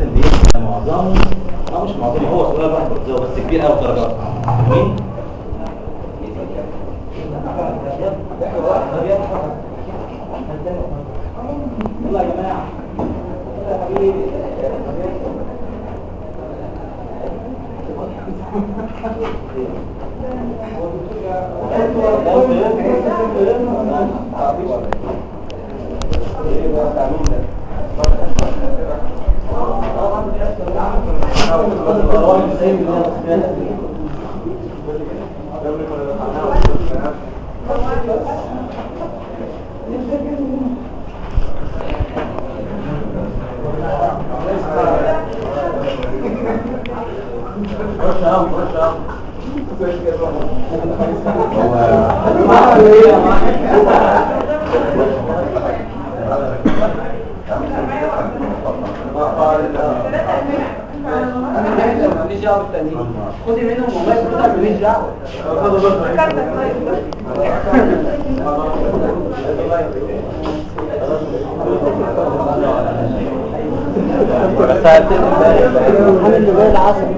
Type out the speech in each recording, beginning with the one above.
لازم بيبقى معظمه اه مش معظمه هو سؤال واحد بروتوزوا بس كبير قوي درجات مين؟ يلا يا جماعه يلا يا حبيبي خدي منهم والله كلها ماليش دعوه بس هتبقى الحمد لله العصر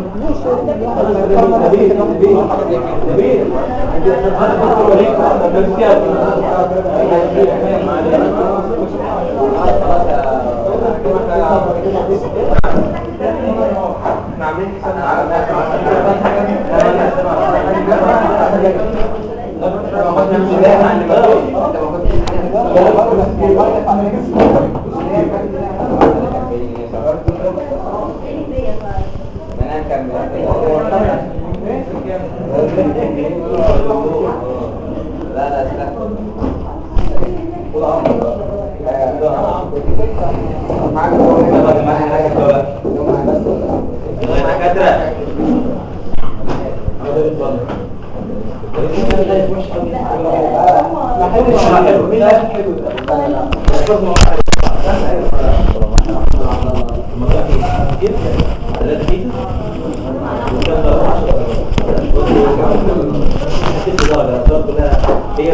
دكاتره هي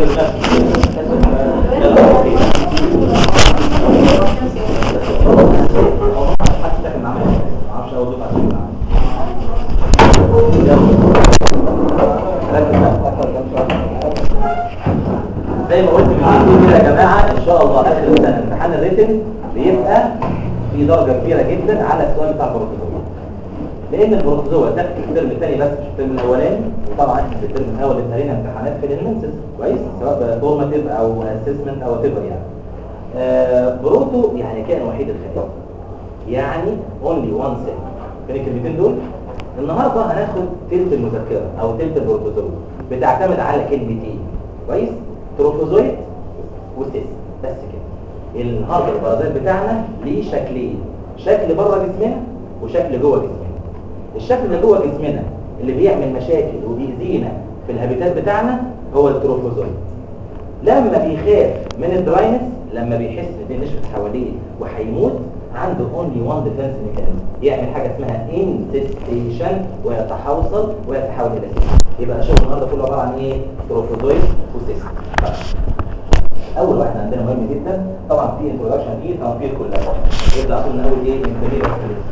زي ما قلت من عندي كده يا جماعه ان شاء الله اخر السنه امتحان الريتن بيبقى في درجه كبيره جدا على السؤال بتاع البروتوزوا لان البروتوزوا ده في الترم الثاني بس مش الترم الاولاني وطبعا احنا في الترم الاول اتهرينا امتحانات في الانمنسس كويس سواء فورماتيف او اسسمنت او whatever يعني آه بروتو يعني كائن وحيد الخليه يعني اونلي وان سيل كان الكلمتين دول النهارده هناخد تلت المذكره او تلت البروتوزوا بتعتمد على كلمتين كويس تروفوزويد وسيس بس كده النهارده البرازيل بتاعنا ليه شكلين شكل بره جسمنا وشكل جوه جسمنا الشكل اللي جوه جسمنا اللي بيعمل مشاكل وبيأذينا في الهابيتات بتاعنا هو التروفوزويد لما بيخاف من الدراينس لما بيحس ان نشفت حواليه وهيموت عنده اونلي وان ديفنس ميكانيزم يعمل حاجه اسمها انسستيشن ويتحوصل ويتحول الى سيستم يبقى شغل النهارده كله عباره عن ايه تروفوزويد وسيستم اول واحد عندنا مهم جدا طبعا في انترودكشن دي تنفيذ كلها يبدا قلنا اول ايه انترودكشن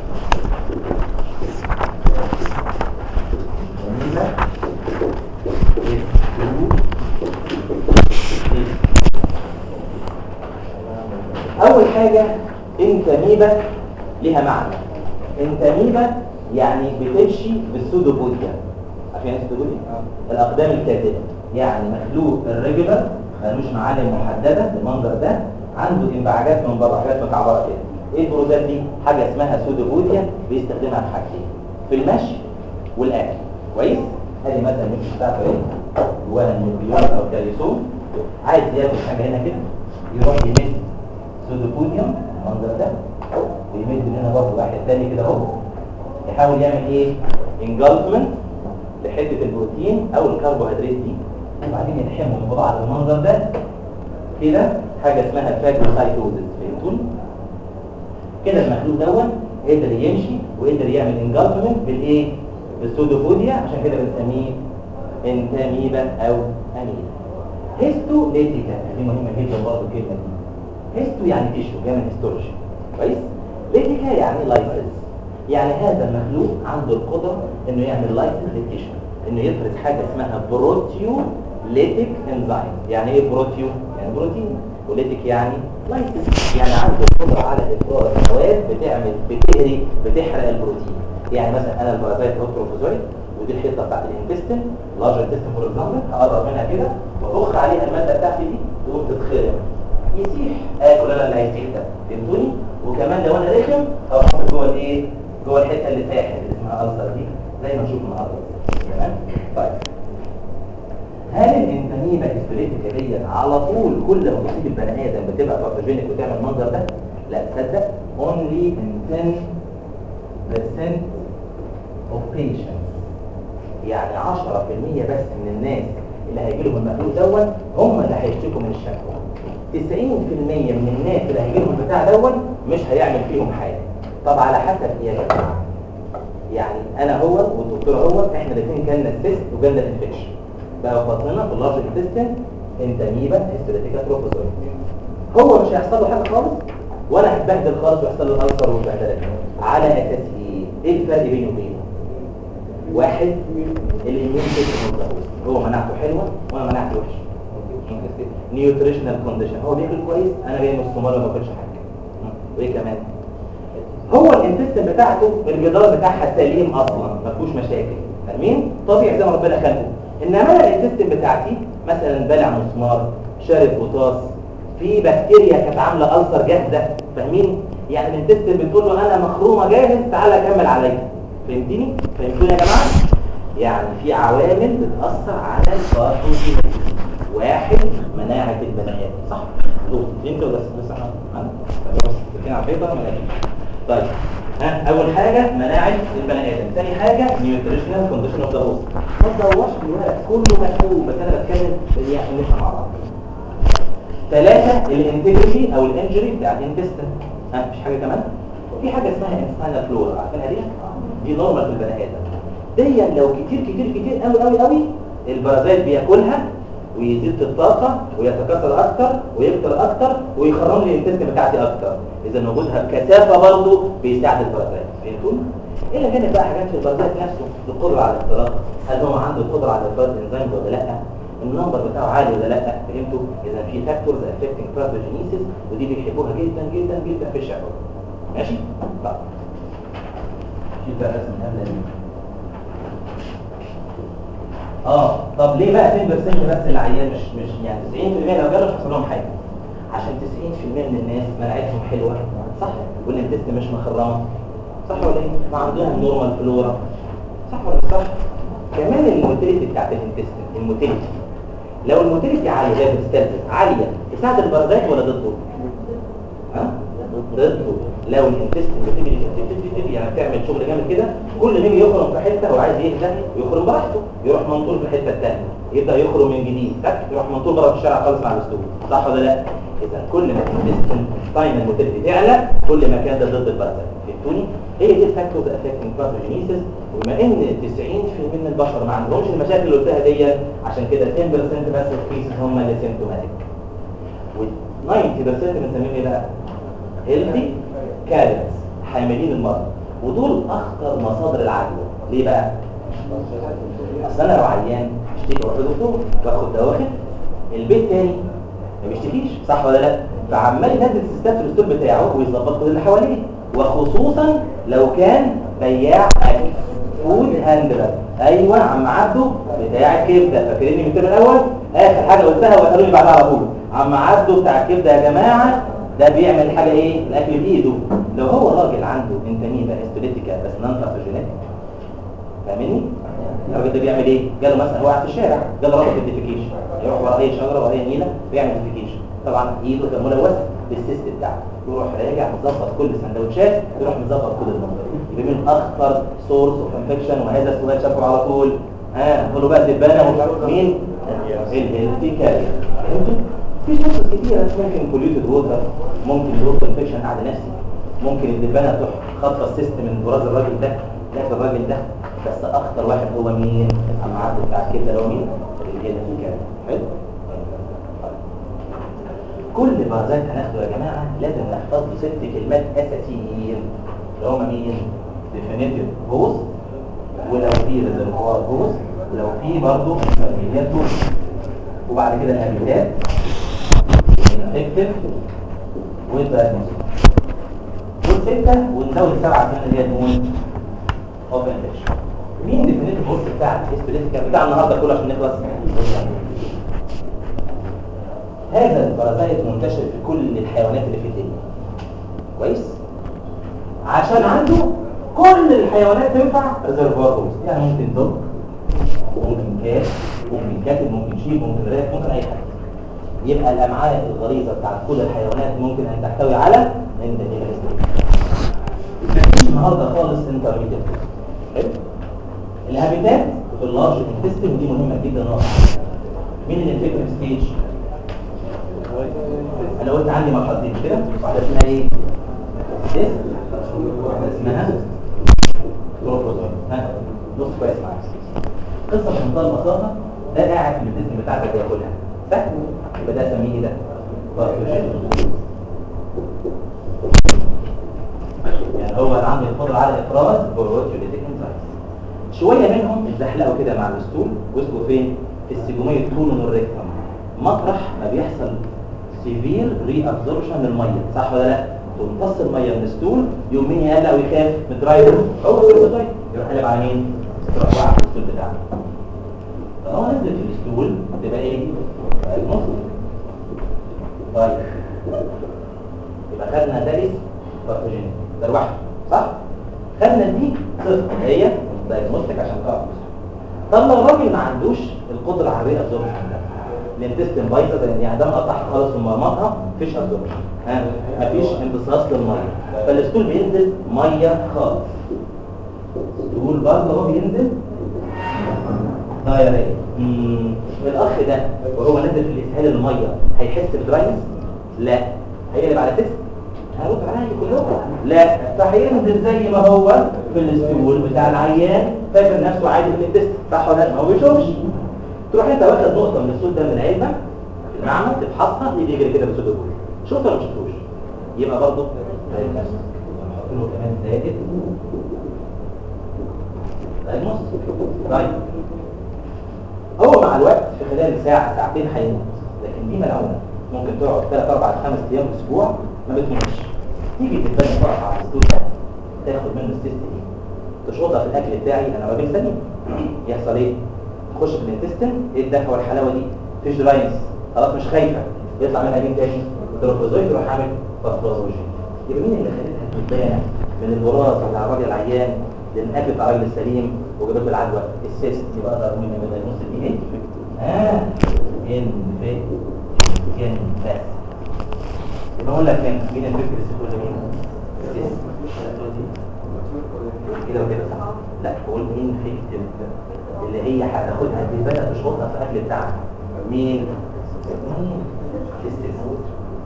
اول حاجه انتميبا ليها معنى انتميبا يعني بتمشي بالسودوبوديا عارفين ايه السودوبوديا الاقدام الكاتبه يعني مخلوق الريجولر ملوش معالم محدده بالمنظر ده عنده انبعاجات من بره حاجات مكعبره كده ايه البروزات دي حاجه اسمها سودوبوديا بيستخدمها في حاجتين في المشي والاكل كويس ادي مثلا مش بتاعته ايه جواها النيوكليون او الكاليسوم عايز ياكل حاجه هنا كده يروح يمد سودوبوديوم المنظر ده ويمد من هنا برضه واحد تاني كده اهو يحاول يعمل ايه انجلفمنت لحته البروتين او الكربوهيدرات دي وبعدين يلحمهم ببعض المنظر ده كده حاجه اسمها فاجوسايتوزس فهمتوني كده المخلوق دوت قدر يمشي وقدر يعمل انجلفمنت بالايه بالسودوبوديا عشان كده بنسميه انتاميبا او اميبا هيستو ليتيكا دي مهمه جدا برضه الكلمه دي هيستو يعني تيشو بيعمل هيستولوجي كويس ليتيكا يعني لايسيس يعني هذا المخلوق عنده القدره انه يعمل لايتيفيكيشن انه يفرز حاجه اسمها بروتيوليتيك انزيم يعني ايه بروتيو يعني بروتين وليتيك يعني لايتيك يعني عنده القدره على افراز مواد بتعمل بتهري بتحرق البروتين يعني مثلا انا البرازيت هوتروفوزويد ودي الحته بتاعت الانتستين لارج انتستين فور اكزامبل هقرب منها كده واضخ عليها الماده بتاعتي دي تقوم تتخرم يسيح اكل انا اللي هيسيح ده فهمتوني وكمان لو انا رخم او حاطط جوه الايه جوه الحته اللي ساحل اللي اسمها السر دي زي ما نشوف النهارده تمام طيب هل الانتميبا هيستوليتيكا دي على طول كل ما تصيب البني ادم بتبقى باثوجينيك وتعمل المنظر ده لا تصدق only in 10% of patients يعني 10% بس من الناس اللي هيجي لهم المخلوق دون هم اللي هيشتكوا من الشكوى 90% من الناس اللي هيجي لهم البتاع دون مش هيعمل فيهم حاجه طب على حسب ايه يا جماعه يعني انا هو والدكتور هو احنا الاثنين جالنا السيست وجالنا الانفكشن بقى في بطننا في اللارج انتستين انتاميبا هيستوليتيكا تروفوزويد هو مش هيحصل له حاجه خالص ولا هتبهدل خالص ويحصل له الالسر والبهدله على اساس ايه ايه الفرق بينه وبينه واحد الاميون سيستم هو مناعته حلوه وانا مناعتي وحشه نيوتريشنال كونديشن هو بياكل كويس انا جاي من الصومال وما باكلش حاجه وايه كمان هو الانتستين بتاعته الجدار بتاعها سليم اصلا ما فيهوش مشاكل فاهمين طبيعي زي ما ربنا خلقه انما انا الانتستين بتاعتي مثلا بلع مسمار شارب بوتاس في بكتيريا كانت عامله ألسر جاهزه فاهمين يعني الانتستين بتقول له انا مخرومه جاهز تعالى كمل عليا فهمتني فهمتوني يا جماعه يعني في عوامل بتاثر على الباثوجينيز واحد مناعه البني ادم صح دول انت ولا لسه احنا بس الاثنين على البيضه ولا طيب ها اول حاجه مناعه البني ادم ثاني حاجه نيوتريشنال كونديشن اوف ذا هوست ما تدورش في الورق كله مكتوب بس انا بتكلم يعني نفهم مع بعض ثلاثه الانتجريتي او الانجري بتاع الانتستين ها مش حاجه كمان في حاجه اسمها انسانا فلورا عارفينها دي دي نورمال في البني ادم دي لو كتير كتير كتير قوي قوي قوي البرازيل بياكلها ويزيد في الطاقة ويتكاثر أكتر ويكتر أكتر ويخرم لي الانتستين بتاعتي أكتر إذا وجودها بكثافة برضه بيساعد البرازيل فهمتون؟ إلى جانب بقى حاجات في البرازيل نفسه القدرة على الاختراق هل هو عنده القدرة على إفراز الإنزيم ولا لأ؟ النمبر بتاعه عالي ولا لأ؟ فهمتوا؟ إذا في فاكتورز افكتنج باثوجينيسيس ودي بيحبوها جدا جدا جدا في الشعب ماشي؟ طيب شوف بقى رسم الهبلة دي اه طب ليه بقى 10% بس العيان مش مش يعني 90% لو جاله مش هيحصل لهم حاجه عشان 90% من الناس مناعتهم حلوه صح والانتست مش مخرمه صح ولا ايه ما عندهم نورمال فلورا صح ولا مش صح كمان الموتيليتي بتاعت الانتستين الموتيليتي لو الموتيليتي عاليه زي بتستلزم عاليه تساعد البرازيت ولا ضده ها ضده لو الانتستين بتجري تجري يعني بتعمل شغل جامد كده كل ما يجي يخرم في حته هو عايز يهدى ويخرم براحته يروح منطور في الحته الثانيه يبدا يخرم من جديد تك يروح منطور بره في الشارع خالص مع الاسلوب صح ولا لا اذا كل ما الانتستين تايم الموتيليتي تعلى كل ما كان ده ضد البرازيت فهمتوني هي دي الفاكتورز افكتنج باثوجينيسيس وبما ان 90% من البشر ما عندهمش المشاكل اللي قلتها دي عشان كده 10% بس الكيسز هم اللي سيمتوماتيك و 90% بنسميهم ايه بقى هيلثي كارنس حاملين المرض ودول اخطر مصادر العدوى ليه بقى اصل انا لو عيان هشتكي اروح لدكتور واخد دواء واخد البيت تاني ما بيشتكيش صح ولا لا فعمال ينزل سيستات في الاسلوب بتاعه ويظبط كل اللي حواليه وخصوصا لو كان بياع اكل فود هاندلر ايوه عم عبده بتاع الكبده فاكريني من الترم الاول اخر حاجه قلتها وقالوا لي بعدها على طول عم عبده بتاع الكبده يا جماعه ده بيعمل حاجه ايه الاكل بايده لو هو راجل عنده انتانيبا هيستوليتيكا بس نون باثوجينيك فاهمني الراجل ده بيعمل ايه جاله مثلا هو قاعد في الشارع جاله ربط الديفيكيشن يروح ورا اي شجره ورا اي نيله ويعمل ديفيكيشن طبعا ايده كان ملوثه بالسيست بتاعه يروح راجع مظبط كل سندوتشات يروح مظبط كل المنظر يبقى من اخطر سورس اوف انفكشن وهذا السؤال شافه على طول ها قولوا بقى الدبانه ومش عارف مين الهيلثي كارير فهمتوا في سورسز كتيره ممكن بوليوتد ووتر ممكن روت انفكشن قاعد نفسي ممكن الدبانه تروح خاطفه السيستم من براز الراجل ده لكن الراجل ده بس اخطر واحد هو مين الامعاء بتاع كده اللي هو مين الهيلثي كارير حلو كل بارازيت هناخده يا جماعه لازم نحفظ له ست كلمات اساسيين اللي هم مين ديفينيتيف هوست ولو في ريزرفوار هوست ولو في برضه انترميديات هوست وبعد كده الهابيتات الانفكتيف والدايجنوستيك دول ستة ونزود سبعة كمان اللي هي النون اوف انفكشن مين ديفينيتيف هوست بتاع الهيستوريسيكا بتاع النهارده كله عشان نخلص هذا البارازايت منتشر في كل الحيوانات اللي في الدنيا كويس عشان عنده كل الحيوانات تنفع ريزرفوار هوست يعني ممكن دوج ممكن كات ممكن كاتب ممكن شيب ممكن راك ممكن اي حاجه يبقى الامعاء الغليظه بتاعت كل الحيوانات ممكن ان تحتوي على انترميديت مفيش النهارده خالص انترميديت حلو الهابيتات في اللارج انتستين ودي مهمه جدا نقطه مين الانفكتيف ستيج انا قلت عندي مرحلتين كده واحده اسمها ايه سيس واحده اسمها بروبروزوم ها بص كويس معايا قصه بمنتهى البساطه ده قاعد في الانتستين بتاعتك ياكلها سهل يبقى ده اسميه ايه ده باثوجين يعني هو انا عندي القدره على افراز بروتيوليتيك انزايمز شويه منهم اتزحلقوا كده مع الستول وصلوا فين في السيجوميه كولون والريكتم مطرح ما بيحصل سيفير ري ابزوربشن للميه صح ولا لا تمتص الميه من الستول يوم مين يقلق ويخاف من الدرايفر هو الدرايفر يروح قلب على مين يروح واقع في الستول بتاعه طالما نزلت في الستول تبقى ايه النص طيب يبقى خدنا دارس باثوجين ده لوحده صح خدنا دي صفر هي دايجنوستيك عشان تعرف طب لو الراجل ما عندوش القدره على الري ابزوربشن ده الانتستين بايظه لان يعني ده مقطع خالص من مرمطها مفيش ابزوربشن ها مفيش امتصاص للميه فالستول بينزل ميه خالص الستول برضه هو بينزل دايريه الاخ ده وهو نازل في الاسهال الميه هيحس بدراينس لا هيقلب على تست هرد عليا كلهم لا فهينزل زي ما هو في الاستول بتاع العيان فاكر نفسه عادي في التست صح ولا لا ما هو بيشوفش تروح انت واخد نقطه من الصوت ده من العلبه في المعمل تفحصها يجي يجري كده بالصوت كله شفت ولا ما شفتوش يبقى برضه نحط له كمان زائد دايجنوستيك طيب هو مع الوقت في خلال ساعه ساعتين هيموت لكن دي ملعونه ممكن تقعد 3 4 5 ايام اسبوع ما بتموتش تيجي تتبنى تقف على الستول ده تاخد منه السيست دي تشوطها في الاكل بتاعي انا راجل سليم يحصل ايه تخش في الانتستين ايه الدفع والحلاوه دي فيش دراينس خلاص مش خايفه يطلع منها مين تاني تروفوزويد يروح عامل باثولوجي يبقى مين اللي خلتها تتبنى من الوراثه بتاع الراجل العيان للاكل بتاع الراجل السليم وجابت له العدوى السيست يبقى اقدر من من النص دي ايه اه انفكشن بس يبقى اقول لك مين مين الفكر السيكول مين السيست كده وكده صح لا قول مين فيكتيف اللي هي هتاخدها دي بدأ تشوطها في الاكل بتاعها مين مين السيست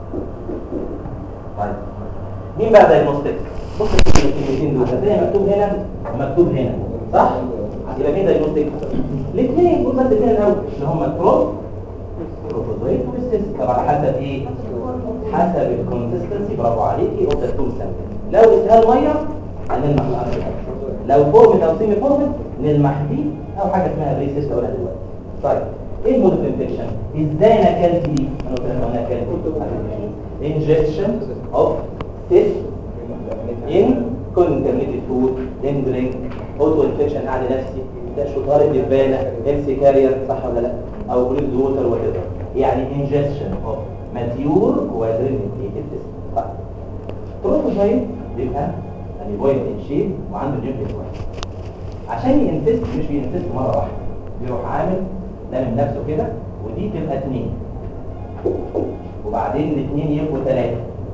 طيب مين بقى دايجنوستيك بص الكلمتين دول هتلاقي مكتوب هنا ومكتوب هنا صح يبقى مين دايجنوستيك الاثنين دول بس الاثنين الاول اللي هم البرو بروفوزويد والسيست طبعا حسب ايه حسب الكونسستنسي برافو عليكي اوف ذا تول سامبل لو اسهال ميه هنلمح الأرض. لو فورمت او سيمي فورمت نلمح دي او حاجه اسمها بريسيست اقولها دلوقتي طيب ايه المود اوف انفكشن ازاي انا اكلت دي انا قلت لك انا اكلت injection of cyst in contaminated food in drink auto infection قاعد نفسي ده شطار الدبانه امسي كارير صح ولا لا او جلوز ووتر وكده يعني ingestion of mature quadrilated cyst طيب بروتوزايت بيبقى انيبويد ان شيب وعنده نيوكليس واحد عشان ينفست مش بينفست مره واحده بيروح عامل لامم نفسه كده ودي تبقى اثنين وبعدين الاثنين يبقوا ثلاثه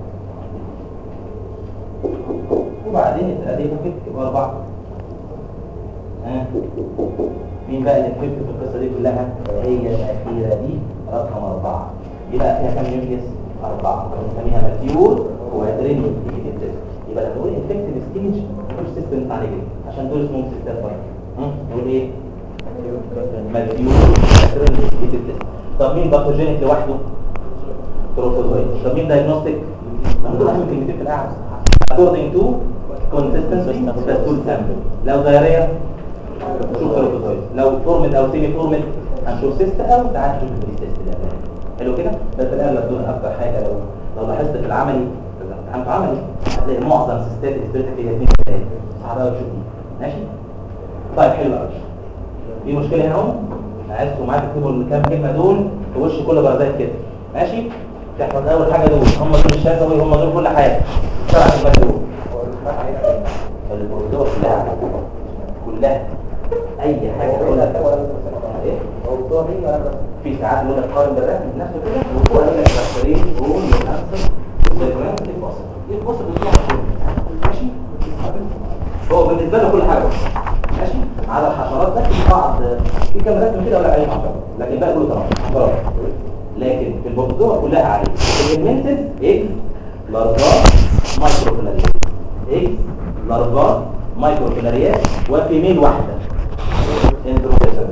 وبعدين الثلاثه يبقوا كده يبقوا اربعه ها مين بقى اللي انفكت في القصه دي كلها هي الاخيره دي رقم اربعه يبقى فيها كام نيوكليس اربعه بنسميها ماتيور وادرينال يبقى لما نقول انفكتيف ستيج مش سيستم بتاع نيجاتيف عشان دول اسمهم سيستات واحد نقول ايه ماتيور وادرينال طب مين باثوجينيك لوحده تروفوزويد طب مين دايجنوستيك هنقول اهم كلمتين في القعده according to كونسيستنسي بتقول سامبل لو دايريه نشوف كيروتوزايت لو فورمد او سيمي فورمد هنشوف سيست او تعال نشوف البريسيست ده حلو كده بس الاغلب دول اكتر حاجه لو لو لاحظت في العملي في الامتحان في عملي هتلاقي معظم سيستات الاستريتك هي اثنين ثلاثه صعب قوي تشوف دي ماشي طيب حلو قوي في مشكله هنا اهو عايزكم معاك تكتبوا الكام كلمه دول في وش كل بردات كده ماشي تحفظ اول حاجه دول هم دول الشفوي هم دول كل حاجه سبع كلمات دول البردوه كلها كلها اي حاجه تقولها ايه في ساعات يقول لك قارن بالرسم من نفسه كده وفوق يقول لك تفسيرين قول ونفسه بالكلام دي فاصل دي فاصل بتروح ماشي هو بالنسبه له كل حاجه ماشي على الحشرات ده في بعض في كام رسم كده ولا عليه حشرات لكن بقى كله تمام حشرات لكن في البروتوزوا كلها عليه الهيمنتس اكس لارفات مايكروفيلاريات اكس لارفات مايكروفيلاريات وفيميل واحده اندروفيسابيل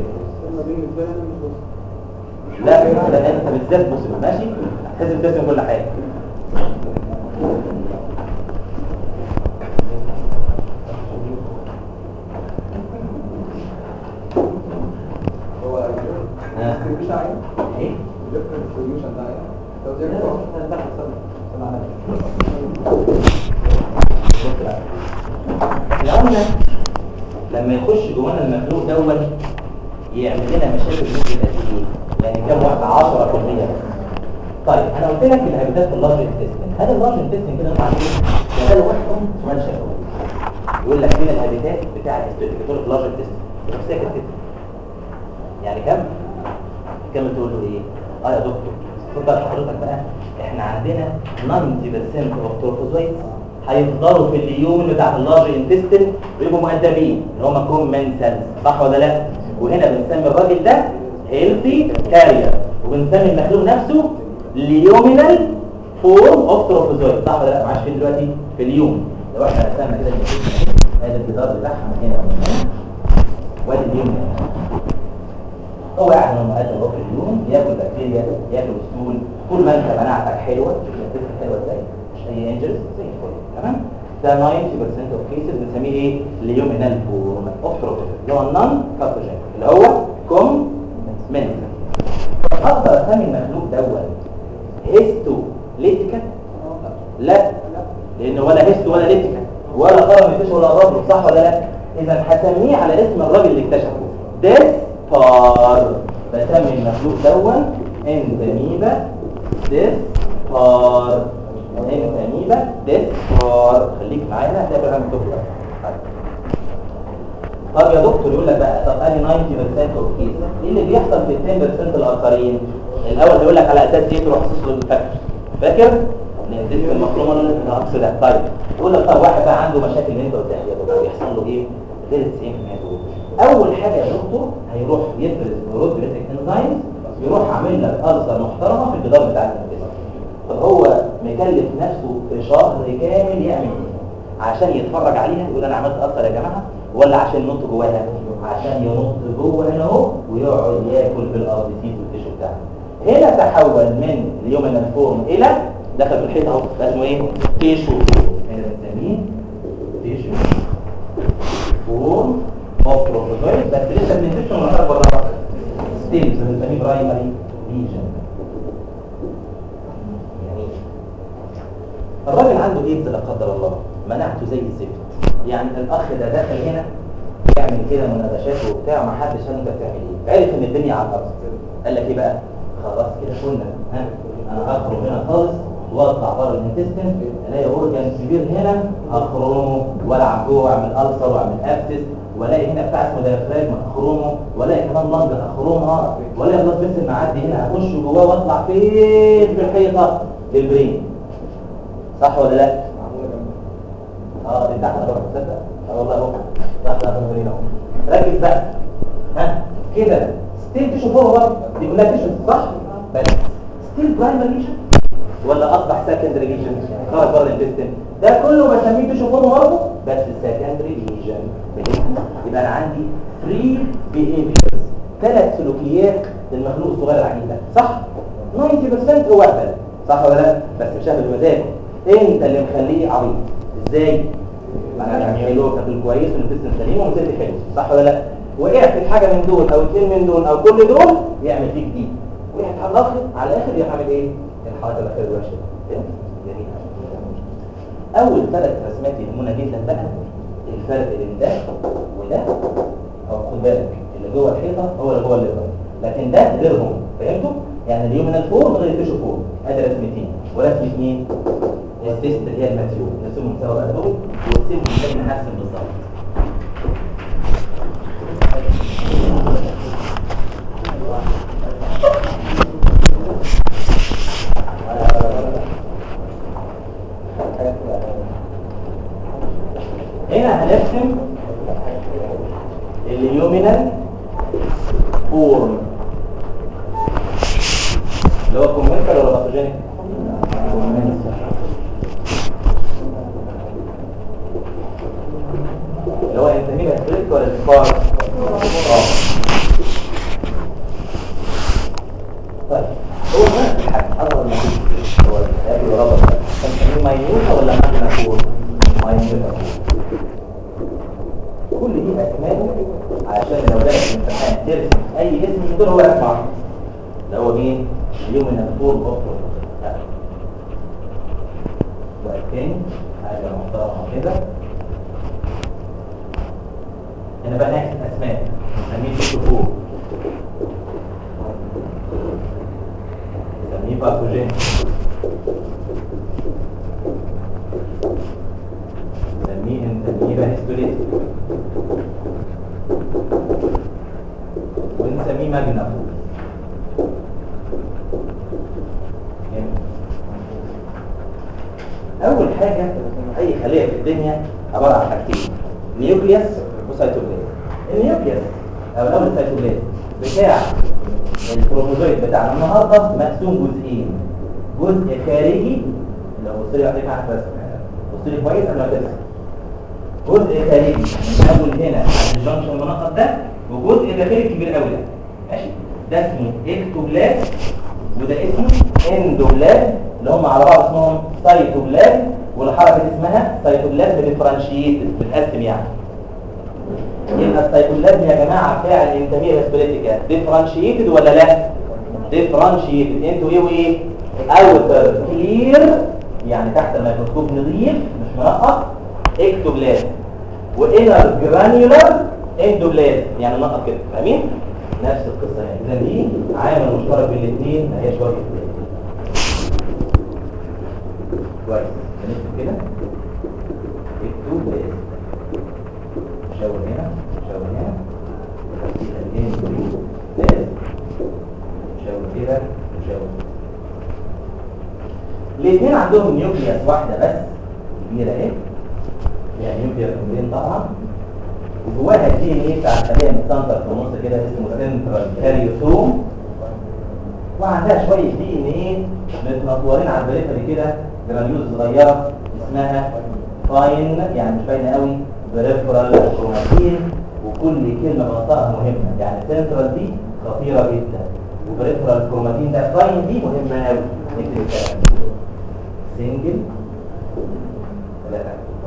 لا لا انت بالذات مسلم ماشي لازم تسمع كل حاجه ايه احنا قلنا لما يخش جوانا المخلوق دون يعمل لنا مشاكل ممكن قد ايه يعني كام واحد 10% طيب انا قلت لك الهابيتات في اللارج انتستين هل اللارج انتستين كده انت عارفين ده لوحدهم سؤال شفوي يقول لك فين الهابيتات بتاع الاستيكتور في اللارج انتستين تروح ساكت كده يعني كم كم تقول له ايه اه يا دكتور خد بقى حضرتك بقى احنا عندنا 90% اوف تروفوزويتس هيفضلوا في اليوم بتاع اللارج انتستين ويبقوا مؤدبين اللي هم كومنسنس صح ولا لا وهنا بنسمي الراجل ده هيلثي كارير وبنسمي المخلوق نفسه ليومينال فورم اوف تروفوزويت صح ولا لا معاش فين دلوقتي في اليوم لو احنا رسمنا كده ادي الجدار بتاعها من هنا ومن هنا وادي اليوم هو قاعد من مقدم في اليوم ياكل بكتيريا ياكل ستول طول ما انت مناعتك حلوه شوف نفسك حلوه ازاي مش اي انجلز زي الفل تمام ده 90% اوف كيسز بنسميه ايه اليومينال فورم اوف تروفوزويت اللي هو النون باثوجين اللي هو كوم منسن اقدر اسمي المخلوق دوت هيستو ليتيكا لا لان ولا هيستو ولا ليتيكا ولا قرن مفيش ولا رابط صح ولا لا اذا هسميه على اسم الراجل اللي اكتشفه ديس فار بسمي المخلوق دون انتميبا ديس فار انتميبا ديس فار خليك معانا هتلاقي بقى مكتوب طب يا دكتور يقول لك بقى طب ادي 90% اوف كيس ايه اللي بيحصل في 10% الاخرين الاول هيقول لك على اساس ايه تروح تصل للفاكر فاكر لان دي المفروض العكس ده طيب يقول لك طب واحد بقى عنده مشاكل اللي انت قلتها يا دكتور بيحصل له ايه غير 90% دول اول حاجه يا دكتور هيروح يفرز نورود بريتك انزايم يروح عامل لك ألسر محترمه في الجدار بتاع الانفصال طب هو مكلف نفسه في شهر كامل يعمل ايه عشان يتفرج عليها يقول انا عملت ألسر يا جماعه ولا عشان ينط جواها عشان ينط جوه هنا اهو ويقعد ياكل في الارض سيس والتيشو بتاعه هنا تحول من اليومن فورم الى دخل في الحيطه اهو ده اسمه ايه تيشو هنا بنسميه تيشو فورم اوف تروفوزويد بس لسه بننتشر من بره بره ستيلز بنسميه برايمري ليجن يعني الراجل عنده ايدز لا قدر الله مناعته زي الزفت يعني الاخ ده داخل هنا يعمل كده مناقشات وبتاع ما حدش قال انت بتعمل ايه عرف ان الدنيا على الارض قال لك ايه بقى خلاص كده كنا ها انا هخرج هنا خالص واطلع بره الانتستين الاقي اورجان كبير هنا اخرمه والعب جوه واعمل السر واعمل ابسس والاقي هنا بتاع اسمه ديافراجم اخرمه والاقي كمان لنج اخرمها والاقي بلاد بس معدي هنا اخش جواه واطلع فين في الحيطه للبرين صح ولا لا؟ اه دي تحت بره تصدق اه والله اهو تحت البرين اهو ركز بقى ها كده ستيل تشوف فوق برضه دي كلها تشوف صح بس ستيل برايمري ليشن ولا اصبح سكندري ليجن خرج بره الانتستين ده كله بسميه تشوف فوق برضه بس سكندري ليجن يبقى انا عندي 3 behaviors ثلاث سلوكيات للمخلوق الصغير العنيد ده صح 90% هو اهبل صح ولا لا بس مش اهبل بمزاجه انت اللي مخليه عبيط ازاي معناها حلو تاكل كويس ونفسنا سليم ونسيت حلو صح ولا لا وقعت في حاجه من دول او اثنين من دول او كل دول يعمل فيك دي وقعت على الاخر على الاخر يعمل ايه الحركه الاخيره الوحشه فهمت؟ جميل اول ثلاث رسمات يهمونا جدا بقى الفرق بين ده وده او خد بالك اللي جوه الحيطه هو اللي جوه الليفر لكن ده غيرهم فهمتوا يعني اليوم من الفور غير الفيشو فور ادي رسمتين ورسمه مين السيست اللي هي الماتيو نرسمهم سوا بقى دول ونسيبهم زي ما هرسم بالظبط هنا هنرسم اليومينال فورم اللي هو كومنتال ولا باثوجينيك؟ اللي هو انتميل اسبريك ولا سبار؟ اه طيب هو نفس الحاجة أصغر ما فيه هو الهابي ورابط كان سميه ماينوتا ولا ماجنا فور؟ ماينوتا فور كل دي اسماء عشان لو جالك في الامتحان ترسم اي اسم من دول هو يسمع ده هو مين اليوم من الفور بطل وبعدين حاجه محترمه كده هنا بقى نحسب اسماء نسميه الشهور نسميه باثوجين نسميه نسميه هيستوليتي ونسميه ماجنا اول حاجه اي خليه في الدنيا عباره عن حاجتين نيوكليوس وسيتوبلازم النيوكليوس او الاول السيتوبلازم بتاع الكروموزويد بتاعنا النهارده مقسوم جزئين جزء خارجي لو بص لي عليه معاك بس بص لي كويس قبل ما ترسم جزء خارجي من اول هنا عند الجنكشن المنقط ده وجزء داخلي كبير قوي ده ماشي ده اسمه اكتوبلازم وده اسمه اندوبلازم اللي هم على بعض اسمهم سايتوبلازم والحركه دي اسمها سايتوبلازم ديفرنشيتد بتقسم يعني يبقى السايتوبلازم يا جماعه فاعل انتميه اسبريتيكا ديفرنشيتد ولا لا ديفرنشيتد انتوا ايه وايه اوتر كلير يعني تحت الميكروسكوب نظيف مش منقط اكتوبلازم وانر جرانيولار اندوبلازم يعني منقط كده فاهمين نفس القصه يعني اذا دي عامل مشترك بين الاثنين ما هياش واجب كويس هنكتب كده اكتوبلازم شاور هنا شاور هنا الاندوبلازم شاور كده وشاور الاثنين عندهم نيوكليوس واحده بس كبيره اهي فيها نيوكليوس كومبلين طبعا وجواها الدي ان ايه بتاع الخليه متسنتر في النص كده اسمه سنترال كاريوسوم وعندها شويه دي ان ايه متنطورين على البريفري كده جرانيولز صغيره اسمها فاين يعني مش باينه قوي بريفرال كروماتين وكل كلمه بنطقها مهمه يعني سنترال دي خطيره جدا وبريفرال كروماتين ده فاين دي مهمه قوي نكتب الكلام سنجل ثلاثه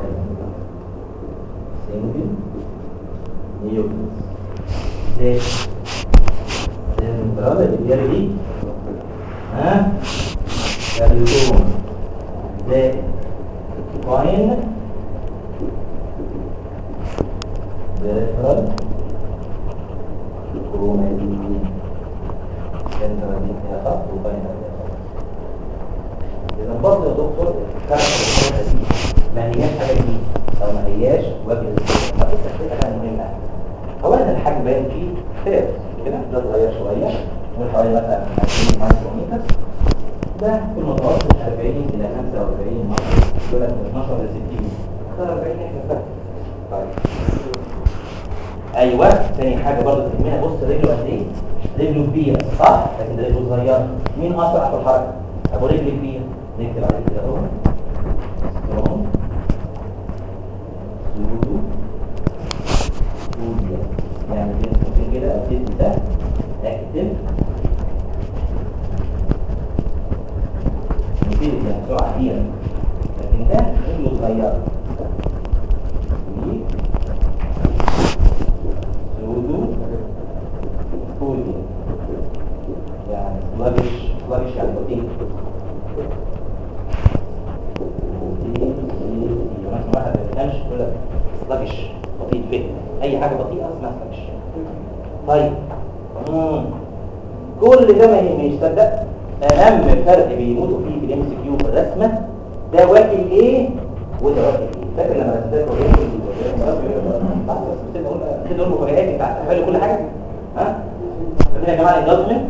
سنجل نيوكليس زي سنترال اللي هي دي ها كاريوسوم زائد فاين بريفرال كروماتين سنترال دي فيها خط وفاين فيها خط اذا برضه يا دكتور الكاركتر دي ما هياش حاجه دي او ما هياش وجه الصوره ما فيش حاجه مهمه اولا الحجم باين فيه فير كده ده صغير شويه وحوالي مثلا 20 مايكرومتر ده في المتوسط 40 الى 45 متر دول من 12 ل 60 اختار 40 احنا فاهم طيب ايوه ثاني حاجه برضه تهمنا بص رجله قد ايه رجله كبيره صح لكن رجله صغيره مين اسرع في الحركه ابو رجل كبير نكتب عليه كده اهو سترونج سودو سوديا يعني بين قوسين كده ابتدي ده اكتب نبتدي يعني سرعه كبيره لكن ده رجله صغيره اي حاجه بطيئه اسمها فراكشن طيب مم. كل ده ما مش تصدق اهم فرق بيموتوا فيه في الام سي كيو في الرسمه ده واكل ايه وده واكل ايه فاكر لما رسمت كده دول مفاجآت انت هتحل كل حاجه ها فاكرين يا جماعه الانجازمنت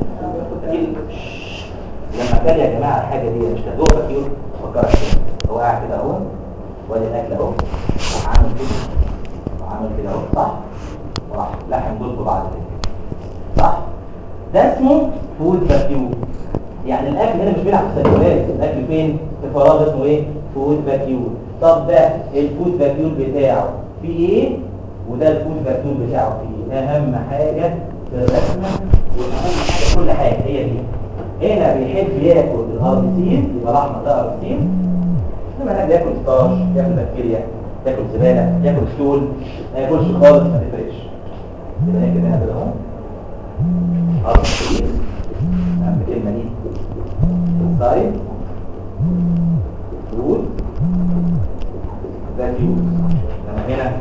لما كان يا جماعه الحاجه دي مش هتدوق فكيور فكرت كده هو قاعد كده اهو وادي الاكل اهو وعامل كده وعامل كده اهو صح وراح لحم دول بعض كده صح ده اسمه فود فاكيوم يعني الاكل هنا مش بيلعب في السيركولات الاكل فين في فراغ اسمه ايه فود فاكيوم طب ده الفود فاكيوم بتاعه في ايه وده الفود فاكيوم بتاعه فيه اهم حاجه في الرسمه واهم حاجه في كل حاجه هي دي هنا بيحب ياكل الاربسين يبقى الاحمر ده اربسين انما هنا بياكل ستارش ياكل بكتيريا ياكل زباله ياكل ستول ما ياكلش خالص ما تفرقش يبقى هنا كده هنا كده اهو اربسين اهم كلمه دي سايد فود فاليوز لما هنا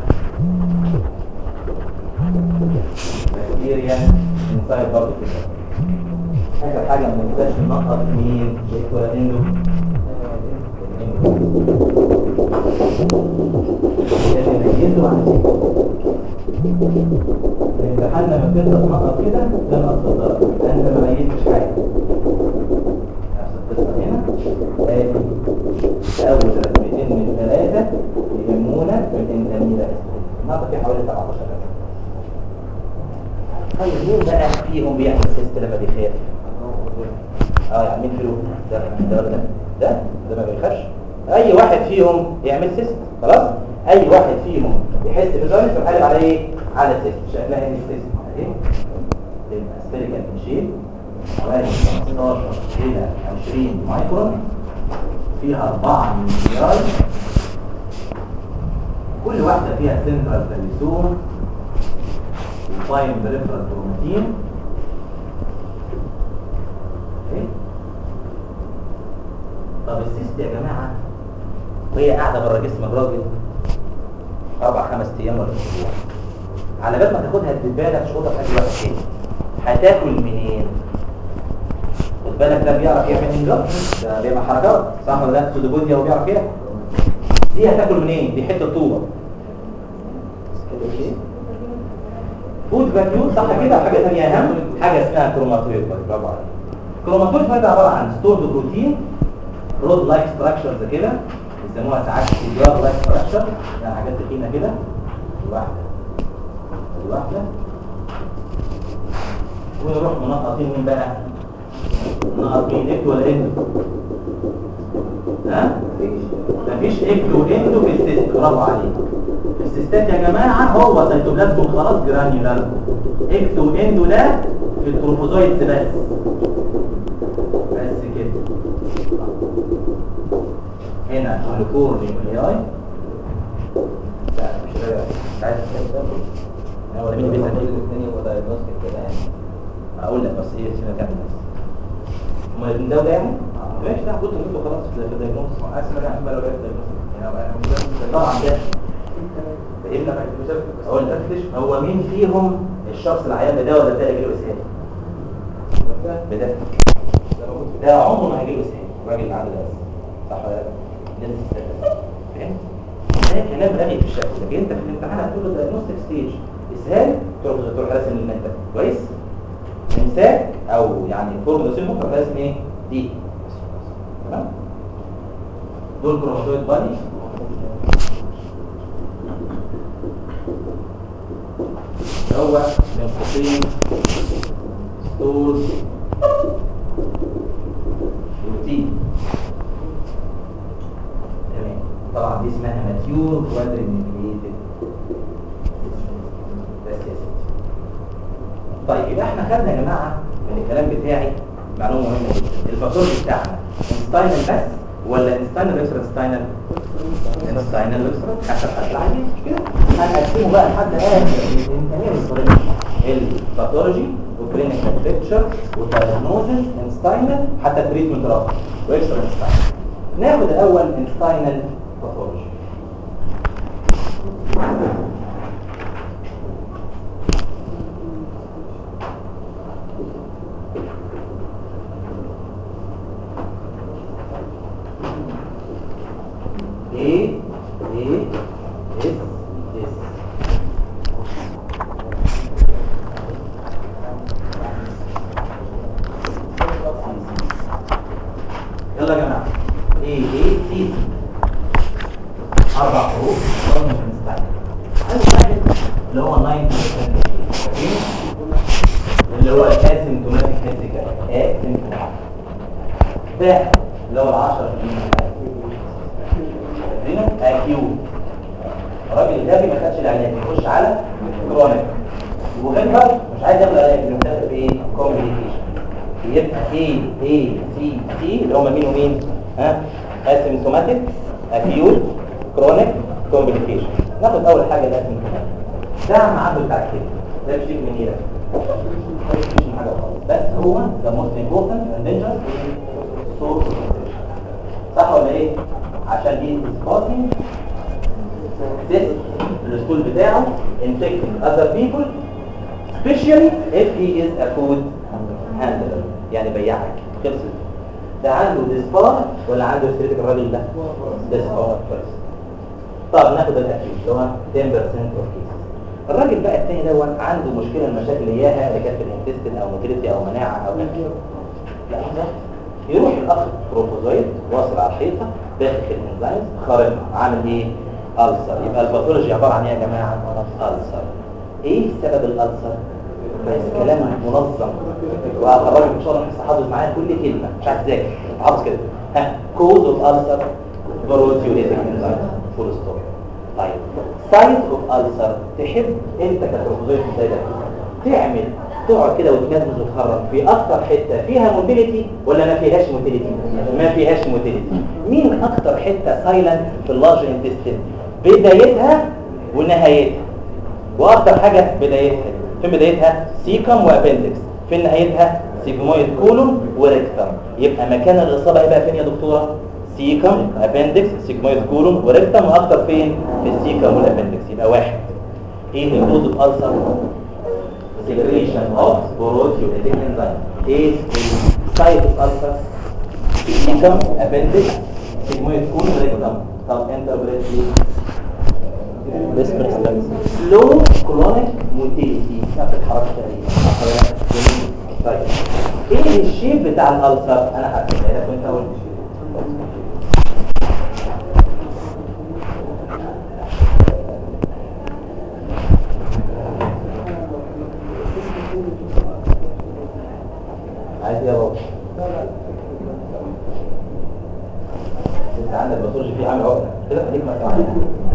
بكتيريا انسايد برضه كده اخر حاجه ما ننساش ننقط مين دكتور اندو الامتحان لما بتبدا تنقط كده ده نقص الدرجه انت ما ميزتش حاجه نفس القصه هنا ادي اول رسمتين من ثلاثه يهمونا من انتمينا النقطه في حوالي 17 رسمه طيب مين بقى فيهم بيعمل سيست لما بيخاف اه يعني مين فيهم ده ده ده ده ده ما بيخافش اي واحد فيهم يعمل سيست خلاص اي واحد فيهم يحس بالجوانب فنحارب على ايه على السيست شكلها ايه السيست اهي الاسفليكال شيب حوالي 15 الى 20 مايكرون فيها 4 مليار كل واحده فيها سنترال تليسوم وفاين بريفرال كروماتين ايه طب السيست يا جماعه وهي قاعده بره جسم الراجل اربع خمس ايام ولا اسبوع على بال ما تاخدها الدبانه تشوطها في اي وقت تاني هتاكل منين خد بالك ده بيعرف يعمل انجاب ده بيعمل حركات صح ولا لا سودوبوديا وبيعرف يعمل دي هتاكل منين دي حته طوبه فود فاكيوم صح كده حاجه ثانيه اهم حاجه اسمها كروماتويد برافو عليك كروماتويد ده عباره عن ستورد بروتين رود لايك ستراكشرز كده بيسموها ساعات سيجار لايك ستراكشر يعني حاجات تخينه كده الواحده الواحده ونروح منقطين مين بقى منقطين اكتو ولا اندو ها مفيش اكتو اندو في السيست برافو عليك السيستات يا جماعه هو سيتوبلازم خلاص جرانيولار اكتو اندو ده في التروفوزويد بس بس كده هنا الكور نيوكلياي لا مش راجع مش عايز انا ولا مين بيسال الثاني يبقى دايجنوستيك كده يعني اقول لك بس ايه سيبك كمل بس هما الاثنين ده وده يعني ماشي لا كنت قلت خلاص في الدايجنوز اسمع انا احمل ولا يعني طبعا ده فهمنا اقول لك هو مين فيهم الشخص العيان ده ولا ده اللي جاله اسهال بده ده عمره ما هيجيله اسهال الراجل اللي عنده ده صح ولا لا لازم تستفاد فاهم ده كلام رغي في الشكل لكن انت في الامتحان هتقول له دايجنوستيك ستيج اسهال تروح تروح راسم الماده كويس امساك او يعني فورم نسيبه تروح راسم ايه دي تمام دول كروماتويد بادي هو لمفوسين ستورز روتين تمام طبعا دي اسمها ماتيور كوادر نيوكليتد بس يا ستي طيب يبقى احنا خدنا يا جماعه من الكلام بتاعي معلومه مهمه جدا الباثولوجي بتاعنا انستاينال بس ولا انستاينال اكسترا انستاينال انستاينال اكسترا حسب حد العادي مش كده هنقسمه بقى لحد اخر الانتهاء الطريق الباثولوجي وكلينيكال بيكتشر والدايجنوزس انستاينال حتى تريتمنت رابط واكسترا انستاينال ناخد الاول انستاينال باثولوجي اللي هو الاسيمتوماتيك هيلث اسيمتوماتيك ده اللي هو ال 10 فاكرينه اكيوت الراجل الغبي ما خدش العلاج يخش على كرونيك وغيرها مش عايز ياخد علاج بيمتاز بايه كوميونيكيشن يبقى اي اي سي سي اللي هم مين ومين ها اسيمتوماتيك اكيوت كرونيك كوميونيكيشن ناخد اول حاجه الاسيمتوماتيك ده معاه بتاع كده ده مش من هنا مش حاجه خالص بس هو the most important and dangerous source of infection. صح ولا ايه عشان دي spotting this السكول بتاعه infecting other people especially if he is a food handler يعني بياعك خلصت ده عنده ديسبار ولا عنده استريتك الراجل ده ديسبار خلص طب ناخد الاكيد اللي هو 10% of cases الراجل بقى الثاني دوت عنده مشكله من المشاكل اللي اياها اللي كانت في الانتستين او موتيليتي او مناعه او اكل لا لحظه يروح الاخ بروفوزويد واصل على الحيطه داخل الانزيمز خارجها عامل ايه ألسر يبقى الباثولوجي عباره عن ايه يا جماعه ألسر ايه سبب الألسر عايز كلام منظم وهخرجك ان شاء الله انت حافظ معايا كل كلمه مش عايز تذاكر حافظ كده ها كوز اوف ألسر بروتيوليتيك انزيمز فول ستوب طيب سايت اوف ألسر تحب انت كبروفوزويد ازاي ده تعمل تقعد كده وتنزل وتخرج في اكتر حته فيها موتيليتي ولا ما فيهاش موتيليتي ما فيهاش موتيليتي مين اكتر حته سايلنت في اللارج انتستين بدايتها ونهايتها واكتر حاجه بدايتها في بدايتها سيكم وابندكس في نهايتها سيجمويد كولوم وريكتم يبقى مكان الاصابه هيبقى فين يا دكتوره سيكم ابندكس سيجمويد كولوم وريكتم واكتر فين في السيكم والابندكس يبقى واحد ايه الكوز اوف السر secretion of proteolytic enzyme is a site of ulcer become appendix sigmoid cool rectum طب interpret low chronic motility نفس الحركه تقريبا طيب ايه الشيب بتاع الالسر انا هحكيها لك وانت قلت عايز ايه يا بابا انت عندك باثولوجي فيه عامل عقده كده خليك ما تعمل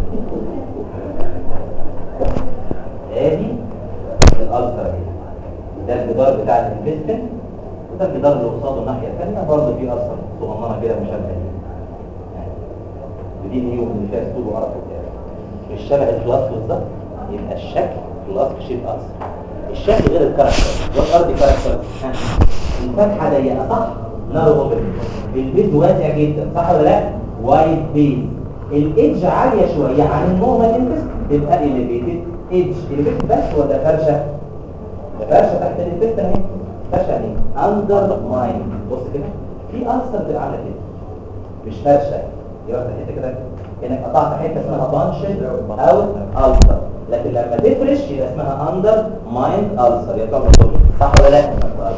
ادي الالتر اهي ده الجدار بتاع الانفستن وده الجدار اللي قصاده الناحيه الثانيه برضه فيه السر صغننه كده مشابهه ليه ودي هي اللي فيها اسلوب وعرف مش شبه الفلاسك بالظبط يبقى الشكل فلاسك شيب السر الشكل غير الكاركتر والارض كاركتر الفتحه ضيقه صح نار اوبن البيز واسع جدا صح ولا لا وايد بيز الايدج عاليه شويه عن النورمال انتست تبقى اليفيتد ايدج اليفيتد بس ولا فرشه ده فرشه تحت الانتست اهي فرشه يعني اندر ماين بص كده في اصلا بتبقى عامله كده مش فرشه يبقى حته كده كانك قطعت حته اسمها بانشد او السر لكن لما تفرش يبقى اسمها اندر مايند السر يا ترى صح ولا لا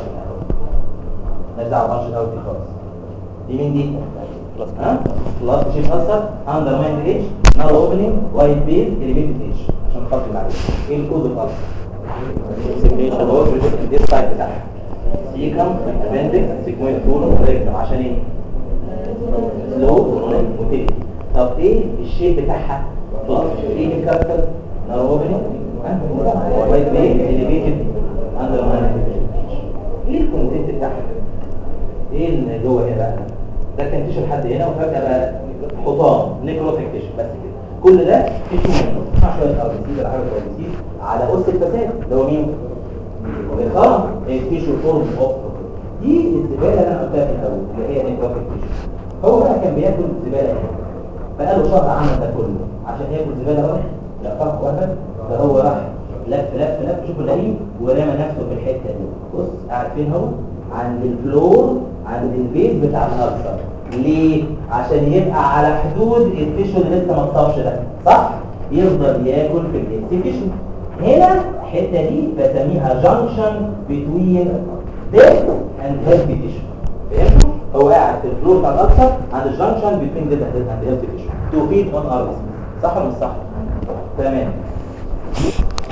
نرجع بانشد او دي خالص دي مين دي ها خلاص شيب السر اندر مايند ايج نار اوبننج وايت بيز اليفيتد ايج عشان خاطر معلش ايه الكود الخاص سيميليشن هو في دي السايت بتاعها سيكم ابندكس سيكوينت كولوم ريكتم عشان ايه سلو موتيل طب ايه الشيب بتاعها خلاص ايه الكاركتر ناروبني وايت بيز اليفيتد اندر مايند ايه الكونتنت بتاعها ايه اللي جوه هنا بقى ده كان تيشو لحد هنا وفجاه بقى حطام نيكروتيك تيشو بس كده كل ده تيشو منه مع شويه اربسيس العرب اربسيس على اس الفساد اللي هو مين الخرم التيشو فورم اوف دي الزباله اللي انا قلتها في الاول اللي هي نيكروتيك تيشو هو بقى كان بياكل زباله بقاله شهر عمل ده كله عشان ياكل زباله واحد لا فرق واحد ده هو راح لف لف لف شوف الغريب ورمى نفسه في الحته دي بص قاعد فين هو عند الفلور عند البيت بتاع الألسر ليه؟ عشان يبقى على حدود التيشو اللي لسه ما اتصابش ده صح؟ يفضل ياكل في الجنس تيشو هنا الحته دي بسميها جانكشن بتوين ديث اند هيلثي تيشو فهمتوا؟ هو قاعد في الفلور بتاع الألسر عند الجانكشن بتوين ديث اند هيلثي تيشو تو فيد اون اربس صح ولا مش صح؟ تمام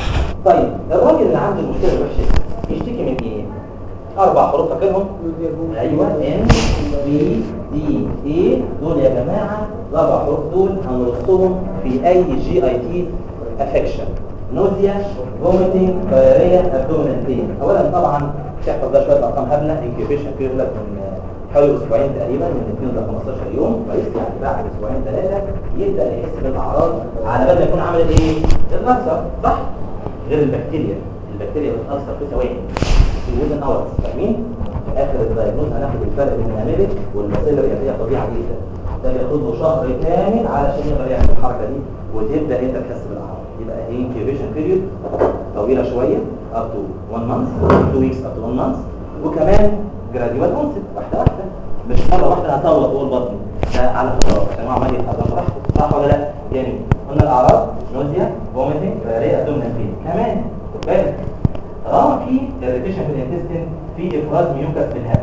طيب الراجل اللي عنده المشكله الوحشه يشتكي من ايه اربع حروف فاكرهم ايوه ان بي دي اي دول يا جماعه الاربع حروف دول هنرصهم في اي جي اي تي افكشن نوزيا فوميتنج دايريا ابدومينال بين اولا طبعا تحفظ ده شويه ارقام هبله انكيوبيشن بيريود من حوالي اسبوعين تقريبا من 2 ل 15 يوم كويس يعني بعد اسبوعين ثلاثه يبدا يحس بالاعراض على بال ما يكون عامل ايه؟ الألسر صح؟ غير البكتيريا البكتيريا بتأثر في ثواني في وزن اورز فاهمين؟ في اخر الدايجنوز هناخد الفرق بين الاميبك والباسيلر هي طبيعه جدا ده بياخد له شهر كامل علشان يقدر يعمل الحركه دي وتبدا انت تحس بالاعراض يبقى هي انكيوبيشن بيريود طويله شويه up to 1 month 2 weeks up to 1 month وكمان جراديوال اونست واحده واحده مش مره واحده هطوط جوه البطن ده على فترات عشان هو عمال يتحرك براحته صح ولا لا؟ يعني قلنا الاعراض نوزيا فوميتنج ريا ابدومينال بين كمان خد بالك طالما في irritation في الانتستين في افراز ميوكس في الهواء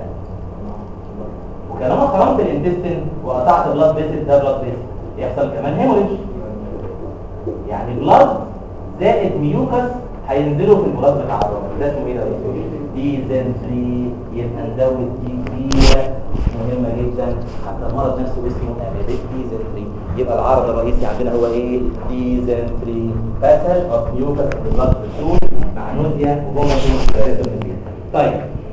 وكلما خرمت الانتستين وقطعت بلاد فيسل ده بلاد فيسل يحصل كمان هيموريج يعني بلاد زائد ميوكس هينزلوا في البلاد بتاع الراجل ده اسمه ايه ده ديزنتري يبقى نزود دي كبيره مهمه جدا حتى المرض نفسه اسمه اميبيك ديزنتري يبقى العرض الرئيسي عندنا هو ايه ديزنتري باسج اوف ميوكس في البلاد فيسل مع نوزيا وفوميتنج طيب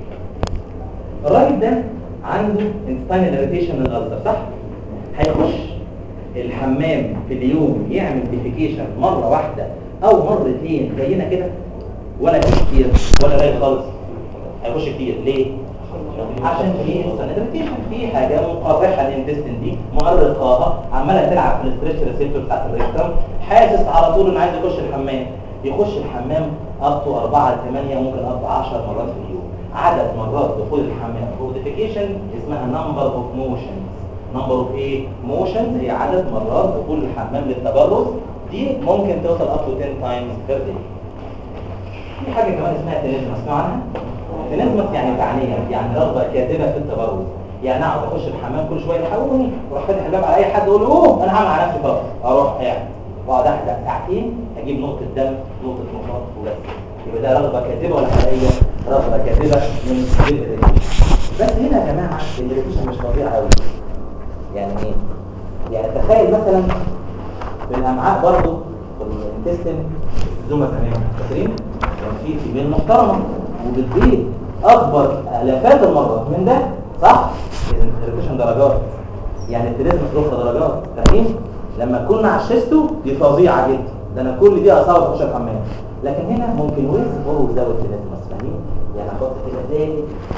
الراجل ده عنده انستاين اريتيشن للالسر صح هيخش الحمام في اليوم يعمل ديفيكيشن مره واحده او مرتين زينا كده ولا كتير ولا قليل خالص هيخش كتير ليه عشان في انستاين في حاجه مقرحه الانتستين دي مؤرقاها عماله تلعب في الاستريتش ريسبتور بتاعت الريكتم حاسس على طول انه عايز يخش الحمام يخش الحمام up to 4 ل 8 ممكن up to 10 مرات في اليوم عدد مرات دخول الحمام فوديفيكيشن اسمها نمبر اوف موشنز نمبر اوف ايه موشنز هي عدد مرات دخول الحمام للتبرز دي ممكن توصل up to 10 times per day في حاجه كمان اسمها تنزمس اسمعوا عنها تنزمس يعني تعنيه يعني رغبه كاذبه في التبرز يعني اقعد اخش الحمام كل شويه يحاولني واروح فاتح الباب على اي حد اقول له اوه انا هعمل على نفسي خلاص اروح قاعد واقعد احلق ساعتين اجيب نقطه دم نقطه نقاط وبس يبقى ده رغبه كاذبه ولا حقيقيه رغبه كاذبه من جلد بس هنا يا جماعه الريفيشن مش فظيع قوي يعني ايه يعني تخيل مثلا في الامعاء برضه في الانتستين زومة زمان فاكرين كان في سيبين محترمه وبتزيد اكبر الافات المرات من ده صح اذا الريفيشن درجات يعني التلازم له درجات فاهمين لما كنا عششته دي فظيعه جدا ده انا كل دي اصاب اخش الحمام لكن هنا ممكن ويز هو زود تلازم فاهمين يعني احط كده تاني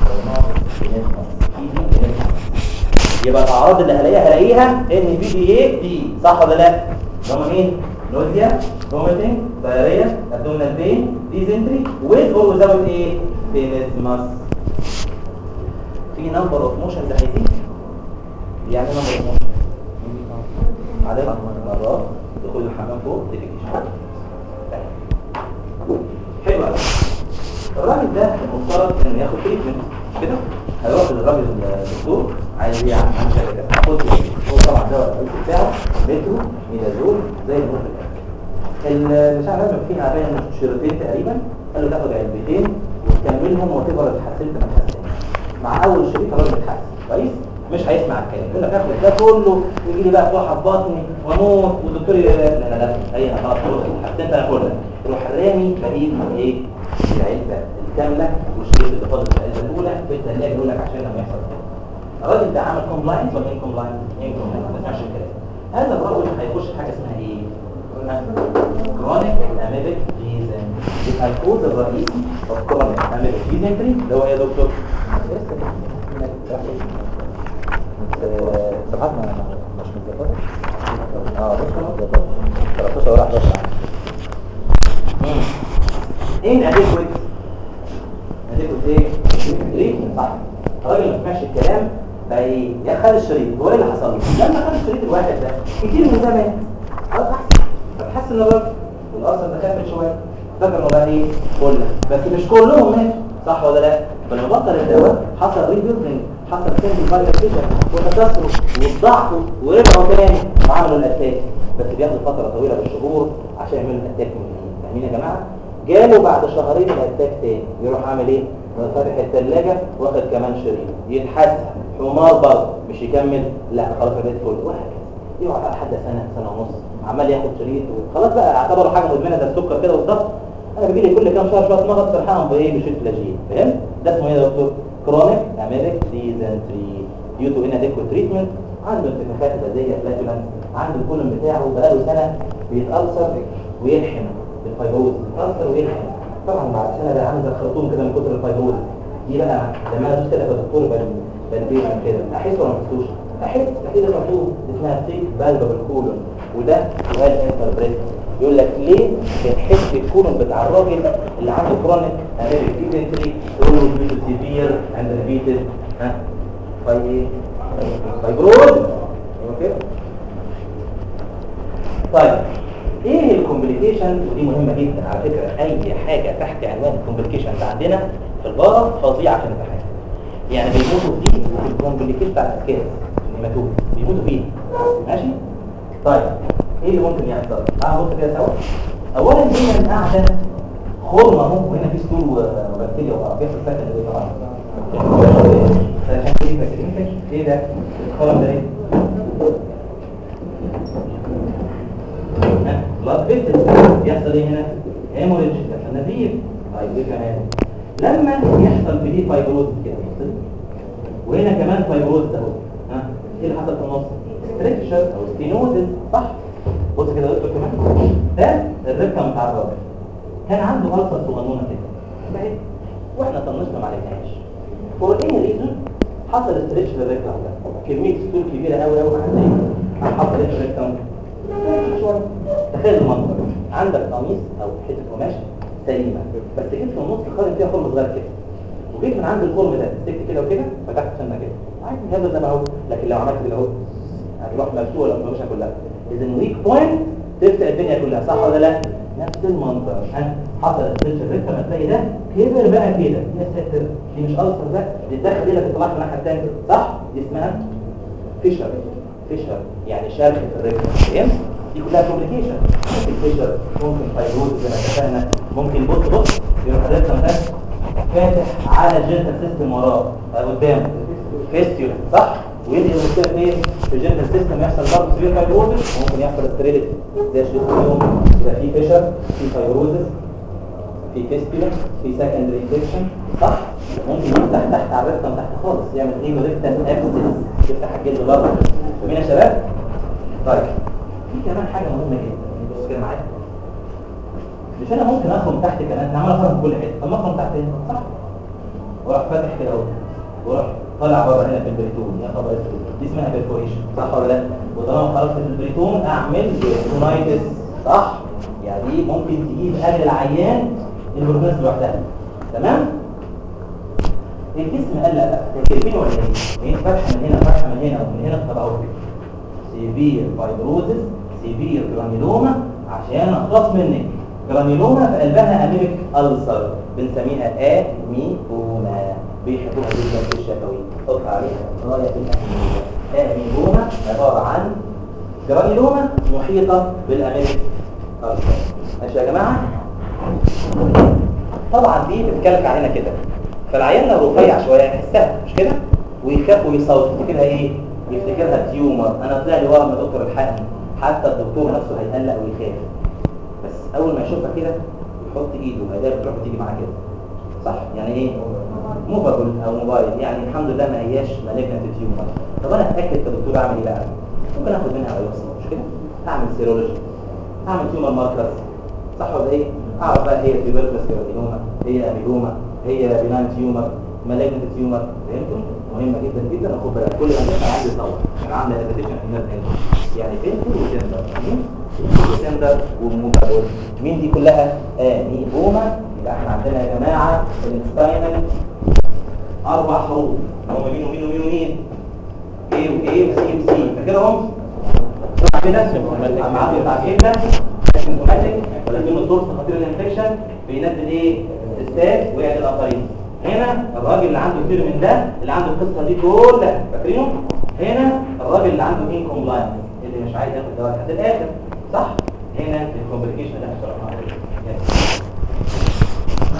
يبقى الاعراض اللي هلاقيها هلاقيها ان بي دي ايه دي صح ولا لا هم مين نوزيا فوميتنج دايريا ابدومينال بين ديزنتري ويز اور ويزاوت ايه تينيزماس في نمبر اوف موشن ده هيزيد يعني نمبر اوف موشن عدد مرات دخول الحمام فوق ديفيكيشن حلو قوي الراجل ده المفترض انه ياخد تريتمنت كده هيروح للراجل الدكتور عايز ايه عن عن شركه خد هو طبعا دواء الرئيسي بتاعه مترو ميدازول زي الموت البتاع لازم فيها باين شريطين تقريبا قال له تاخد علبتين وتكملهم وتقدر اتحسنت ما اتحسنتش مع اول شريط خلاص بتحسن كويس مش هيسمع الكلام يقول لك اخد ده كله ويجي لي بقى توحد بطني واموت والدكتور يقول لك لا لا لا هي انا خلاص حسنت انا كلها تروح رامي بقيه ايه العلبه الكامله والشريط اللي فاضل في العلبه الاولى في الثلاجه يقول لك عشان لما يحصل كده الراجل ده عامل كومبلاينس ولا ان كومبلاينس؟ ان كومبلاينس ما تسمعش الكلام هذا الرجل هيخش في حاجه اسمها ايه؟ كرونيك اميبك ديزن يبقى الكود الرئيسي اوف كرونيك اميبك ديزنتري اللي هو ايه يا دكتور؟ صفحات مش متظبطه؟ اه بص متظبطه 13 ولا 11 ايه الاديكويت؟ الاديكويت ايه؟ تريتمنت صح الراجل ما سمعش الكلام بقى ايه؟ يا خد الشريط هو ايه اللي حصل له؟ لما خد الشريط الواحد ده كتير من ده مات خلاص احسن فتحس ان الراجل والاصل ده خافت شويه فاكر انه بقى ايه؟ كله بس مش كلهم ماتوا صح ولا لا؟ فلما بطل الدواء حصل ريبيرنج حصل سيمبل فايبريشن وتكسروا وضعفوا ورجعوا تاني وعملوا الاتاك بس بياخدوا فتره طويله بالشهور عشان يعملوا الاتاك من جديد فاهمين يا جماعه؟ جاله بعد شهرين الاتاك تاني يروح عامل ايه يروح فاتح الثلاجه واخد كمان شريط يتحسن حمار برضه مش يكمل لا خلاص بقيت فل وهكذا يقعد على حد سنه سنه ونص عمال ياخد شريط وخلاص بقى اعتبره حاجه مدمنه زي السكر كده والضغط انا بيجي لي كل كام شهر شويه مرض سرحان بايه بشيت فلاجين فهمت ده اسمه ايه يا دكتور كرونيك اميريك ديزنتري ديو تو inadequate تريتمنت عنده انتفاخات غازيه فلاجولانس عنده الكولون بتاعه بقاله سنه بيتألسر ويلحم بالفيبروز يتألسر ويلحم طبعا بعد سنه ده عامل زي الخرطوم كده من كتر الفيبروز دي بقى لما انا ادوس كده في الدكتور بنبيه كده احس ولا ما احسوش احس اكيد المفروض اسمها سيك بالب بالكولون وده سؤال انتربريت يقول لك ليه بنحس الكولون بتاع الراجل اللي عنده كرونيك اميريك ديزنتري تقول سيفير اند ريبيتد ها طيب فايبروز ايوه كده طيب ايه الكومبليكيشن ودي مهمه جدا على فكره اي حاجه تحت عنوان الكومبليكيشن عندنا في البارة فظيعه في الامتحان يعني بيموتوا دي في الكومبليكيشن بتاع الاسكاس النيماتود بيموتوا فيه ماشي طيب ايه اللي ممكن يحصل تعالوا نبص كده سوا اولا دايما قاعده خرم اهو وهنا في ستول وبكتيريا وبيحصل سكن اللي طبعا عشان كده فاكرين ايه ده الخرم ده ايه بلاد فيسل يحصل ايه هنا هيموريدج يحصل نزيف طيب ايه كمان لما يحصل في دي فايبروز كده بص وهنا كمان فايبروز اهو ها ايه اللي حصل في النص ستريكشر او ستينوزس صح بص كده قلت كمان ده الركه بتاع الراجل كان عنده ألسر صغنونه كده بقت واحنا طنشنا ما عرفناش فور ايه ريزون حصل ستريتش للركه ده كميه ستول كبيره قوي قوي عندنا حصل ايه في الركه شويه تخيل المنظر عندك قميص او حته قماش سليمه بس جيت في النص خالص فيها خرم صغير كده وجيت من عند الخرم ده مسكت كده وكده فتحت سنه كده عادي هذا زي ما هو لكن لو عملت كده اهو هتروح مفتوحه القماشه كلها اذا ويك بوينت تفتح الدنيا كلها صح ولا لا نفس المنظر ها حصل السيرش الريكتم هتلاقي ده كبر بقى كده يا ساتر دي مش ألسر بقى دي تدخل ايدك تطلعها من الناحيه الثانيه صح دي اسمها فيشر فيشر يعني شرخ في الريكتم فهمت دي كلها كومبليكيشن ممكن فيشر ممكن فايبروز زي ما اتفقنا ممكن بص بص يروح الريكتم ده فاتح على الجنتال سيستم وراه قدام فيستيولا صح ويدي المشكله فين في الجنتال سيستم يحصل برضه سيفير فايبروزس ممكن يحصل ستريلتي زي الشيستوم يبقى في فيشر في فايبروزس في فيستيولا في سكندري انفكشن صح ممكن يفتح تحت على الريكتم تحت خالص يعمل ايه ريكتم ابسس يفتح الجلد بره فاهمين يا شباب طيب في كمان حاجه مهمه جدا بص كده معايا مش انا ممكن اخرج تحت كمان انا عمال اخرج في كل حته طب ما اخرج تحت هنا صح واروح فاتح كده اهو واروح طالع بره هنا في البريتون يا خبر اسود دي اسمها بيرفوريشن صح ولا لا وطالما خرجت في البريتون اعمل بريتونايتس صح يعني دي ممكن تجيب اهل العيان البروتونس لوحدها تمام الجسم قال لا لا شايفين ولا ايه هي فتحه من هنا فتحه من هنا ومن هنا طب اهو سيفير فايبروزس سيفير جرانيلوما عشان اخلص منك جرانيلوما في قلبها اميبك ألسر بنسميها اميبوما بيحبوها جدا في الشفوي حط عليها غايه في الاهميه اميبوما عباره عن جرانيلوما محيطه بالاميبك ألسر ماشي يا جماعه طبعا دي بتكلك علينا كده فالعيان لو رفيع شويه يحسها مش كده ويخاف ويصوت يفتكرها ايه يفتكرها تيومر انا طلع لي ورم يا دكتور الحقني حتى الدكتور نفسه هيقلق ويخاف بس اول ما يشوفها كده يحط ايده هيلاقي بتروح وتيجي معاه كده صح يعني ايه موفابل او موبايل يعني الحمد لله ما هياش مالجنت تيومر طب انا اتاكد كدكتور اعمل ايه بقى ممكن اخد منها بايوبسي مش كده اعمل سيرولوجي اعمل تيومر ماركرز صح ولا ايه اعرف بقى هي تيوبركلس كارسينوما هي اميلوما هي بنان تيومر مالجنت تيومر فهمتم مهمه جدا جدا خد بالك كل ما انا عندي تصور انا عامله ريبيتيشن في النيرف يعني بينفول وتندر وتندر وموبابول مين دي كلها آه ميبوما يبقى احنا عندنا يا جماعه الانستاينال اربع حروف هم مين ومين ومين ومين ايه وايه وسي وسي فاكرهم كده اما عندي بتاع كده سيمتوماتيك ولكن الدورس خطير الانفكشن بينزل ايه استاذ ويعمل الاخرين هنا الراجل اللي عنده كتير من ده اللي عنده القصه دي كلها فاكرينه هنا الراجل اللي عنده ان كومبلاينس اللي مش عايز ياخد دواء لحد الاخر صح هنا الكومبليكيشن اللي احنا شرحناها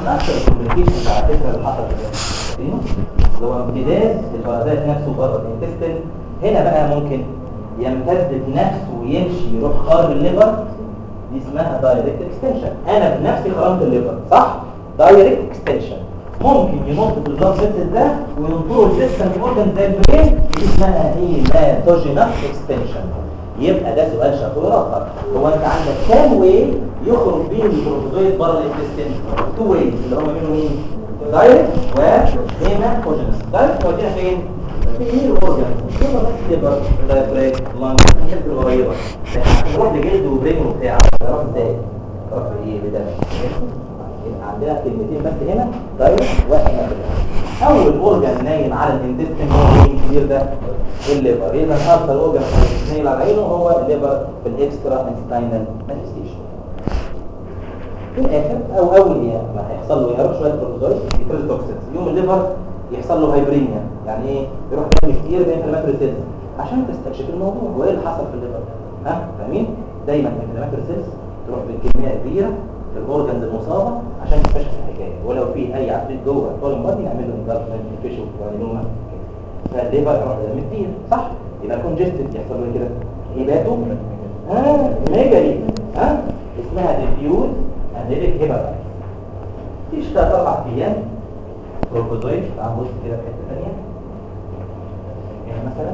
من اكثر الكومبليكيشنز على فكره اللي حصلت في الجسم اللي هو امتداد البرازيت نفسه بره الانتستين هنا بقى ممكن يمتد بنفسه ويمشي يروح خارج الليفر دي اسمها دايركت اكستنشن انا بنفسي خرمت الليفر صح دايركت اكستنشن ممكن ينط في البلاد فيسل ده وينطره السيستم اورجن زي البرين دي اسمها هيماتوجينس اكستنشن يبقى ده سؤال شافوي اخر هو انت عندك كام واي يخرج بيه البروتوزويد بره الانتستين تو ويز اللي هم منهم مين دايركت وهيماتوجينس دايركت ودينا فين في الاورجن كده بس ليفر دايبريك لانج الحته القريبه لكن عشان نروح لجلد وبرين وبتاع نروح ازاي نروح بايه بده يبقى عندنا كلمتين بس هنا دايركت وهيماتوجينس اول اورجن نايم على الانتستين هو مين كبير ده الليفر اذا اكثر اورجن نايم على عينه هو الليفر في الاكسترا انستاينال مانيفستيشن في الاخر او اول ايه ما هيحصل له يروح شويه بروتوزويد يفرز توكسينز يوم الليفر يحصل له هايبرينيا يعني ايه يروح دم كتير من انفلاماتوري سيلز عشان تستكشف الموضوع وايه اللي حصل في الليفر ها فاهمين دايما الانفلاماتوري سيلز تروح بكميه كبيره في الاورجنز المصابه عشان تكتشف الحكايه ولو في اي عفريت جوه الفورم بادي نعمل له انفلاماتوري تيشو وانيلوما فالليفر يروح دم كتير صح يبقى كونجستد يحصل له كده هيباتو ها ميجالي ها اسمها ديفيوز انيليك هيباتايتس في ثلاث اربع ايام جلوكوزويد تعال بص كده في حته ثانيه يعني مثلا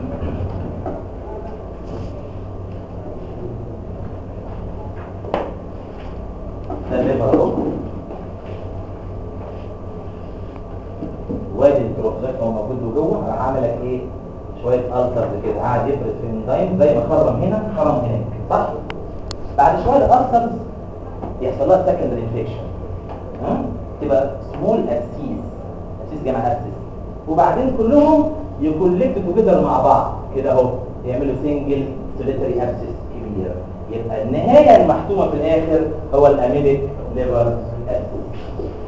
ده الليفر اهو وادي الجلوكوزويد هو موجود جوه راح عامل لك ايه شويه الترز كده قاعد يفرز في الانزيم زي ما خرم هنا خرم هناك صح بعد شويه الالترز يحصل لها سكندري انفكشن تبقى سمول اسيس اسيس جمع اسيس وبعدين كلهم يكولكتوا توجذر مع بعض كده اهو يعملوا سنجل سوليتري ابسس كبير يبقى النهايه المحتومه في الاخر هو الاميليك ليفر اسيس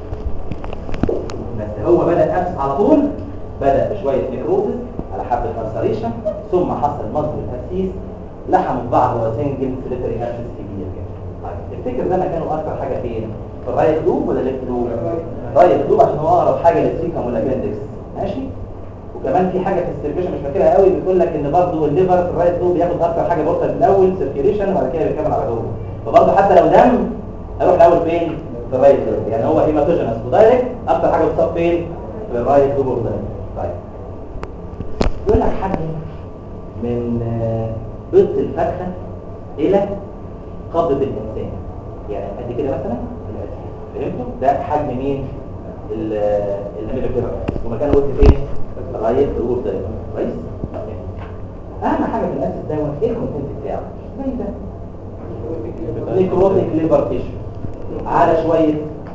بس هو بدا الابس على طول بدا بشويه نيكروزس على حبه كانسريشن ثم حصل مصر الاسيس لحموا في بعض وسنجل سوليتري ابسس كبير كده طيب تفتكر ده مكانه اكتر حاجه فين في الرايت لوب ولا ليفت لوب رايت لوب عشان هو اقرب حاجه للسيكم والابندكس ماشي وكمان في حاجه في السيركيشن مش فاكرها قوي بتقول لك ان برضه الليفر في الرايت لوب بياخد اكتر حاجه بورتال في الاول سيركيليشن وبعد كده بيكمل على جوه فبرضه حتى لو دم اروح الاول فين في الرايت لوب يعني هو هيماتوجينس ودايركت اكتر حاجه بتصاب فين في الرايت لوب والدايركت طيب يقول لك حد من بيض الفرخه الى قبضه الانسان يعني قد كده مثلا فهمتوا ده حجم مين الاميلو كده ومكانه وقت فين لغايه ظهور ده كويس اهم حاجه في الاسيد دوت ايه الكونتنت بتاعه زي ده نيكروتيك ليفر تيشو على شويه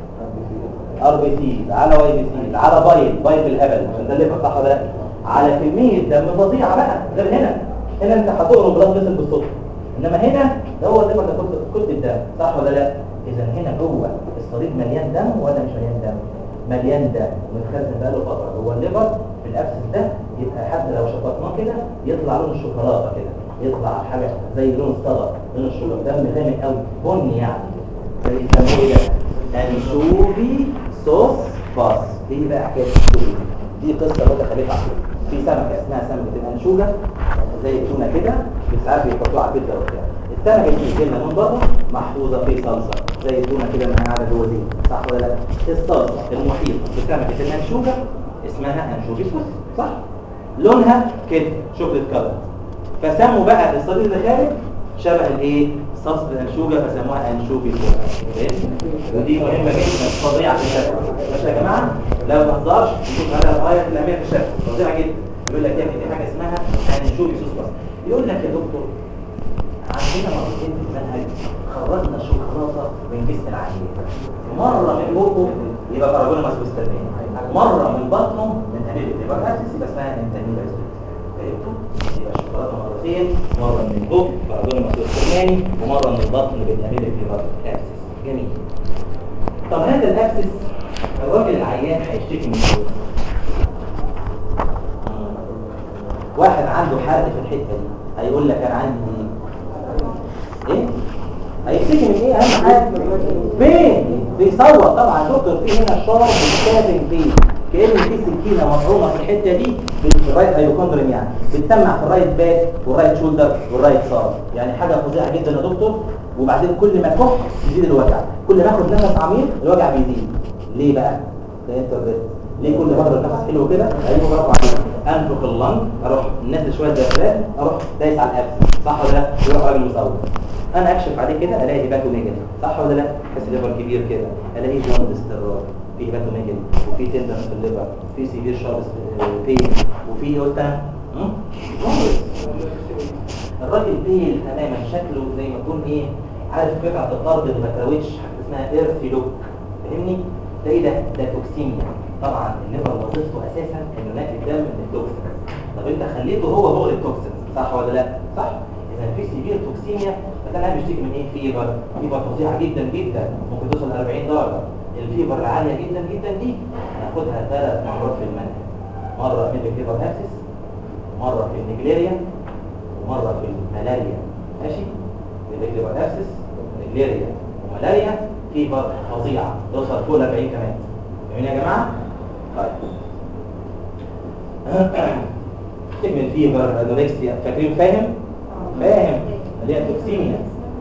ار بي سي على واي بي سي على بايل بايل بالهبل عشان ده الليفر صح ولا لا على كميه دم فظيعه بقى غير هنا هنا انت هتقرب بلاد فيسل بالصدفه انما هنا ده هو الليفر ده كنت الدم صح ولا لا اذا هنا جوه الصليب مليان دم ولا مش مليان دم مليان دم ومتخزن بقاله فتره جوه الليفر في الابسس ده يبقى حتى لو شفطناه كده يطلع لون الشوكولاته كده يطلع حاجه زي لون الصدى لون الشوكولاته دم غامق قوي بني يعني زي يسموه ايه ده انشوبي صوص باص دي بقى حكايه الانشوبي دي قصه متخلفه في سمكه اسمها سمكه الانشوجه زي التونه كده ساعات بيحطوها على البيتزا وبتاع السمكه دي بتجيلنا من بره محفوظه في صلصه زي التونه كده ما قاعده جوه دي صح ولا لا الصلصه المحيطه بسمكه الانشوجه اسمها انشوبي صوص صح لونها كده شوكليت كلر فسموا بقى الصليب اللي خارج شبه الايه صلصه الانشوجه فسموها انشوبي صوص ودي مهمه جدا فظيعه في الشكل ماشي يا جماعه لو ما تهزرش نشوف هذا الغايه في الاهميه في الشكل فظيعه جدا يقول لك يا ابني دي حاجه اسمها انشوبي صوص بس يقول لك يا دكتور عندنا مرتين في المنهج خرجنا الشوكولاته من جسم العيان مره من بقه يبقى كربون مسبوستامين مره من بطنه من اميل يبقى اساس يبقى اسمها انتامين فهمتوا يبقى الشوكولاته مرتين مره من البق كربون مسبوستامين ومره من البطن بالاميل فيبر اساس جميل طب هذا الابسس الراجل العيان هيشتكي من ايه واحد عنده حرق في الحته دي هيقول لك انا عندي ايه هيشتكي من ايه اهم حاجه فين بيصور طبعا دكتور في هنا شرط بيستخدم فيه كأن في سكينه مطعومه في الحته دي في الرايت ايوكوندرم يعني بتسمع في الرايت باك والرايت شولدر والرايت صار يعني حاجه فظيعه جدا يا دكتور وبعدين كل ما كح يزيد الوجع كل ما اخد نفس عميق الوجع بيزيد ليه بقى ده انت الريت. ليه كل مره النفس حلو كده ايوه برافو عليك انفخ اللنج اروح نازل شويه دافرات اروح دايس على الابس صح ولا لا يروح راجل مصور انا اكشف عليه كده الاقي هيباتو نيجل صح ولا لا احس الليفر كبير كده الاقي جوند استرار في هيباتو نيجل وفي تندن في الليفر في سيفير شارس بين وفي قلت الراجل بيل تماما شكله زي ما يكون ايه عارف قطعه الارض اللي ما تراوتش حاجه اسمها ايرثي لوك فاهمني ده ايه ده ده توكسيميا طبعا الليفر وظيفته اساسا انه نقل الدم من التوكسين طب انت خليته هو هو التوكسين صح ولا لا صح اذا في سيفير توكسيميا فده انا بيشتكي من ايه فيبر فيبر فظيعه جدا جدا ممكن توصل ل 40 درجه الفيبر العاليه جدا جدا دي هناخدها ثلاث مرات في المنهج مره في الفيبر ابسس مره في النجليريا ومره في الملاريا ماشي الفيبر ابسس نجليريا وملاريا فيبر فظيعه توصل فوق ال 40 كمان فاهمين يا جماعه طيب من فيبر انوركسيا فاكرين فاهم فاهم اللي هي توكسيميا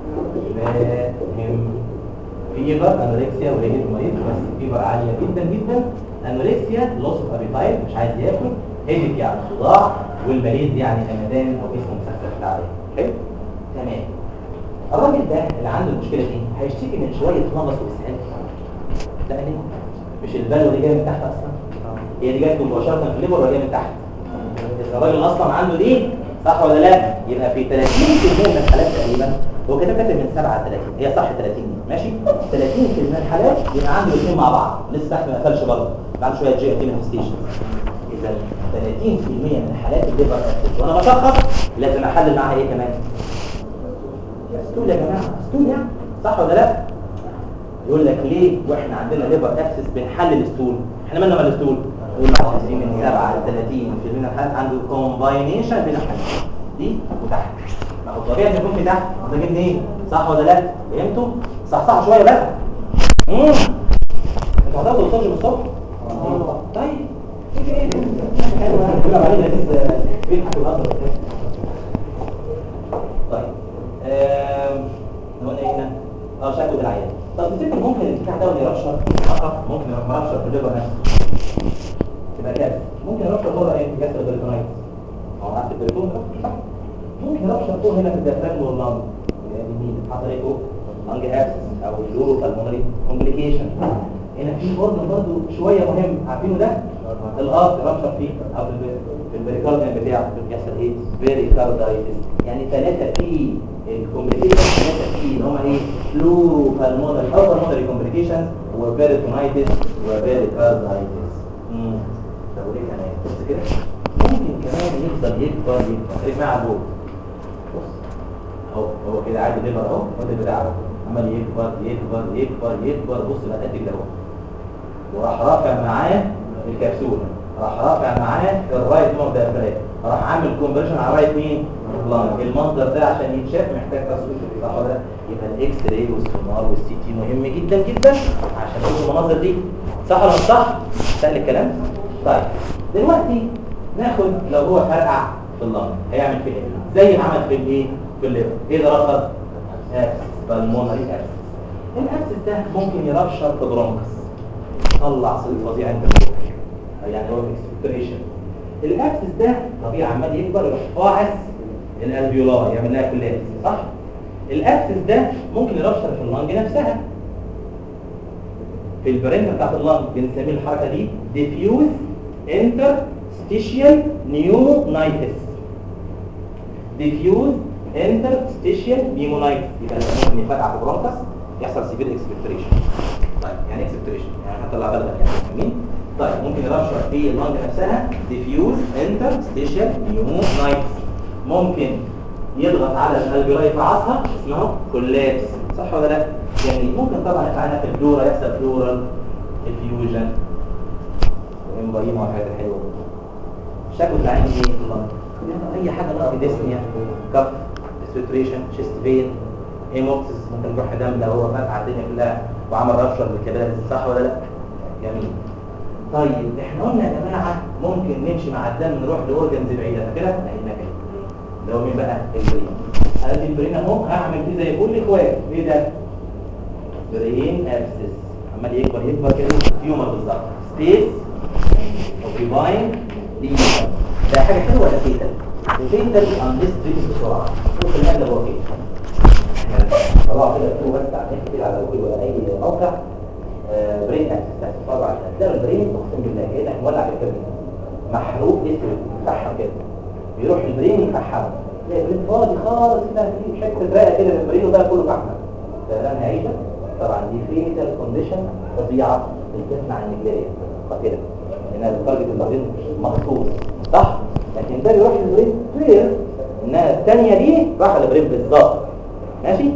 فاهم فيبر انوركسيا وريجل مريض بس فيبر عاليه جدا جدا انوركسيا لوس اوف ابيتايت مش عايز ياكل هيدك يعني صداع والمريض يعني همدان او جسمه مسخن تعبان حلو تمام الراجل ده اللي عنده المشكله دي هيشتكي من شويه نقص واسهال لا ليه مش البلوه دي جايه من تحت اصلا هي دي جايه مباشره في الليبر ولا جايه من تحت الراجل اصلا عنده دي صح ولا لا يبقى في 30% من الحالات تقريبا هو كده كاتب من 7 ل 30 هي صح 30 دي ماشي 30% من الحالات يبقى عنده الاثنين مع بعض لسه تحت ما قفلش برضه بعد شويه جي اي مانيفستيشن اذا 30% من الحالات الليبر اسيد وانا بشخص لازم احلل معاها ايه كمان ستول يا جماعه ستول يعني صح ولا لا يقول لك ليه واحنا عندنا ليبر ابسس بنحلل ستول احنا مالنا مال ستول يقول لك من 7 ل 30 في من الحالات عنده كومباينيشن بين الحالات دي وتحت ما هو طبيعي ان يكون في تحت محتاجين منين صح ولا لا فهمتوا صح صح شويه بقى امم انتوا هتاخدوا الصبح من الصبح طيب ايه ايه حلوه بيلعب علينا لسه بيضحك الارض طيب ااا قلنا ايه هنا اه شكله بالعيان طب تفتكر ممكن البتاع ده يرشر اه ممكن يرشر في الليفر نفسه تبقى كارثه ممكن يرشر بره ايه في جسر البريتونايتس اه تحت البريتون ده ممكن يرشر فوق هنا في الديافراجم واللنج اليمين حصل ايه فوق لنج ابسس او اللورو بالمونري كومبليكيشن هنا في اورجن برضه شويه مهم عارفينه ده الهارت رشر فيه او في البريكارديوم بتاعه بيحصل ايه بيريكاردايتس يعني ثلاثه في الكومبليكيشن ثلاثه في اللي هم ايه فلورو بالمونري او بالمونري كومبليكيشن وبيريتونايتس وبيريكاردايتس امم طب وليه كمان بص كده ممكن كمان يفضل يكبر يكبر خليك معايا على بص اهو هو كده عادي ليفر اهو الراجل بتاعه عمال يكبر يكبر يكبر يكبر بص بقى قد كده اهو وراح رافع معاه الكبسوله راح رافع معاه الرايت مور دايفرام راح عامل كونفرجن على رايت مين لانج المنظر ده عشان يتشاف محتاج تصوير صح ولا لا يبقى الاكس راي والسونار والسي تي مهم جدا جدا عشان نشوف المناظر دي صح ولا مش صح سهل الكلام طيب دلوقتي ناخد لو هو فرقع في اللنج هيعمل فيه ايه زي ما عمل في الايه في الليفر ايه ده رفض ابس بالمونري ابس الابس ده ممكن يرشر في برونكس طلع صيد فظيع انت يعني هو اكسبريشن الابسس ده طبيعي عمال يكبر يروح فاعس الالفيولار يعمل لها كولابس صح الابسس ده ممكم يرشر في اللنج نفسها في البرينتا بتاعت اللنج بنسميه الحركه دي ديفيوز انترستيشيال نيومونايتس ديفيوز انترستيشيال نيومونايتس يبقى ممكن يفرقع في برونكس يحصل سيفير اكسبكتريشن طيب يعني اكسبكتريشن يعني هطلع بالك يعني فاهمين طيب ممكن يرشح في اللنج نفسها ديفيوز انترستيشيال نيومونايتس ممكن يضغط على الالفيولاي في عصها اسمها كولابس صح ولا لا يعني ممكن طبعا يفعلها في الدورة يحصل دورال افيوجن وامبايما والحاجات الحلوه شكل العين ايه في اللنج اي حاجه نقص ديسنيا كف سيتريشن شيست بين هيموكسس ممكن نروح دم لو هو فتح على الدنيا كلها وعمل رابشر بالكباري صح ولا لا جميل طيب احنا قلنا يا جماعه ممكن نمشي مع الدم نروح لاورجنز بعيده فاكرها اهي كده اللي هو مين بقى البرين ادي البرين اهو هعمل فيه زي كل اخوات ايه ده برين ابسس عمال يكبر يكبر كده تيومر بالظبط سبيس اوكيباين ليجن ده حاجه حلوه ولا فيتال فيتال اندستريس بسرعه شوف الاغلب هو فين طبعا كده اكتبوا بس على النت كده على جوجل ولا اي موقع آه، برين اكسس طبعا هتلاقي البرين اقسم بالله كانك مولع بالكبريت محروق اسود مفحم كده بيروح البرين يفحمه تلاقي البرين فاضي خالص كده في حته راقه كده من البرين وده كله فحم ده انا عيشه طبعا دي فيتال كونديشن فظيعه بتسمع النجليه قاتله انها لدرجه المريض مخصوص صح لكن ده بيروح للبرين كلير انها الثانيه دي راح للبرين بالظبط ماشي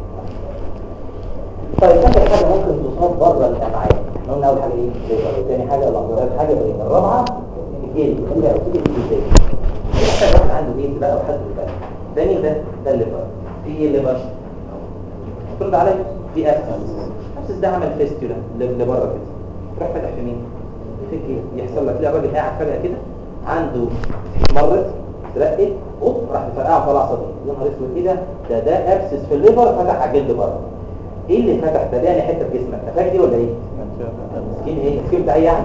طيب اخر حاجه ممكن تصاب بره الامعاء احنا قلنا اول حاجه ايه ليفر وثاني حاجه الامراض حاجه برين الرابعه الجلد خليها تيجي تيجي ازاي محتاج واحد عنده جلد بقى وحد بقى ثاني ده ده الليفر في ايه الليفر ترد عليا في ابسس ابسس ده عمل فيستولا اللي بره كده تروح فاتح في مين في الجلد يحصل لك تلاقي الراجل قاعد فجاه كده عنده مرت اترقت اوب راح تفرقعه طلع صديق يا نهار اسود ايه ده ده ده ابسس في الليفر فتح على الجلد بره ايه اللي فتح ده يعني حته في جسمك فاكر دي ولا ايه سكين ايه سكين بتاع ايه يعني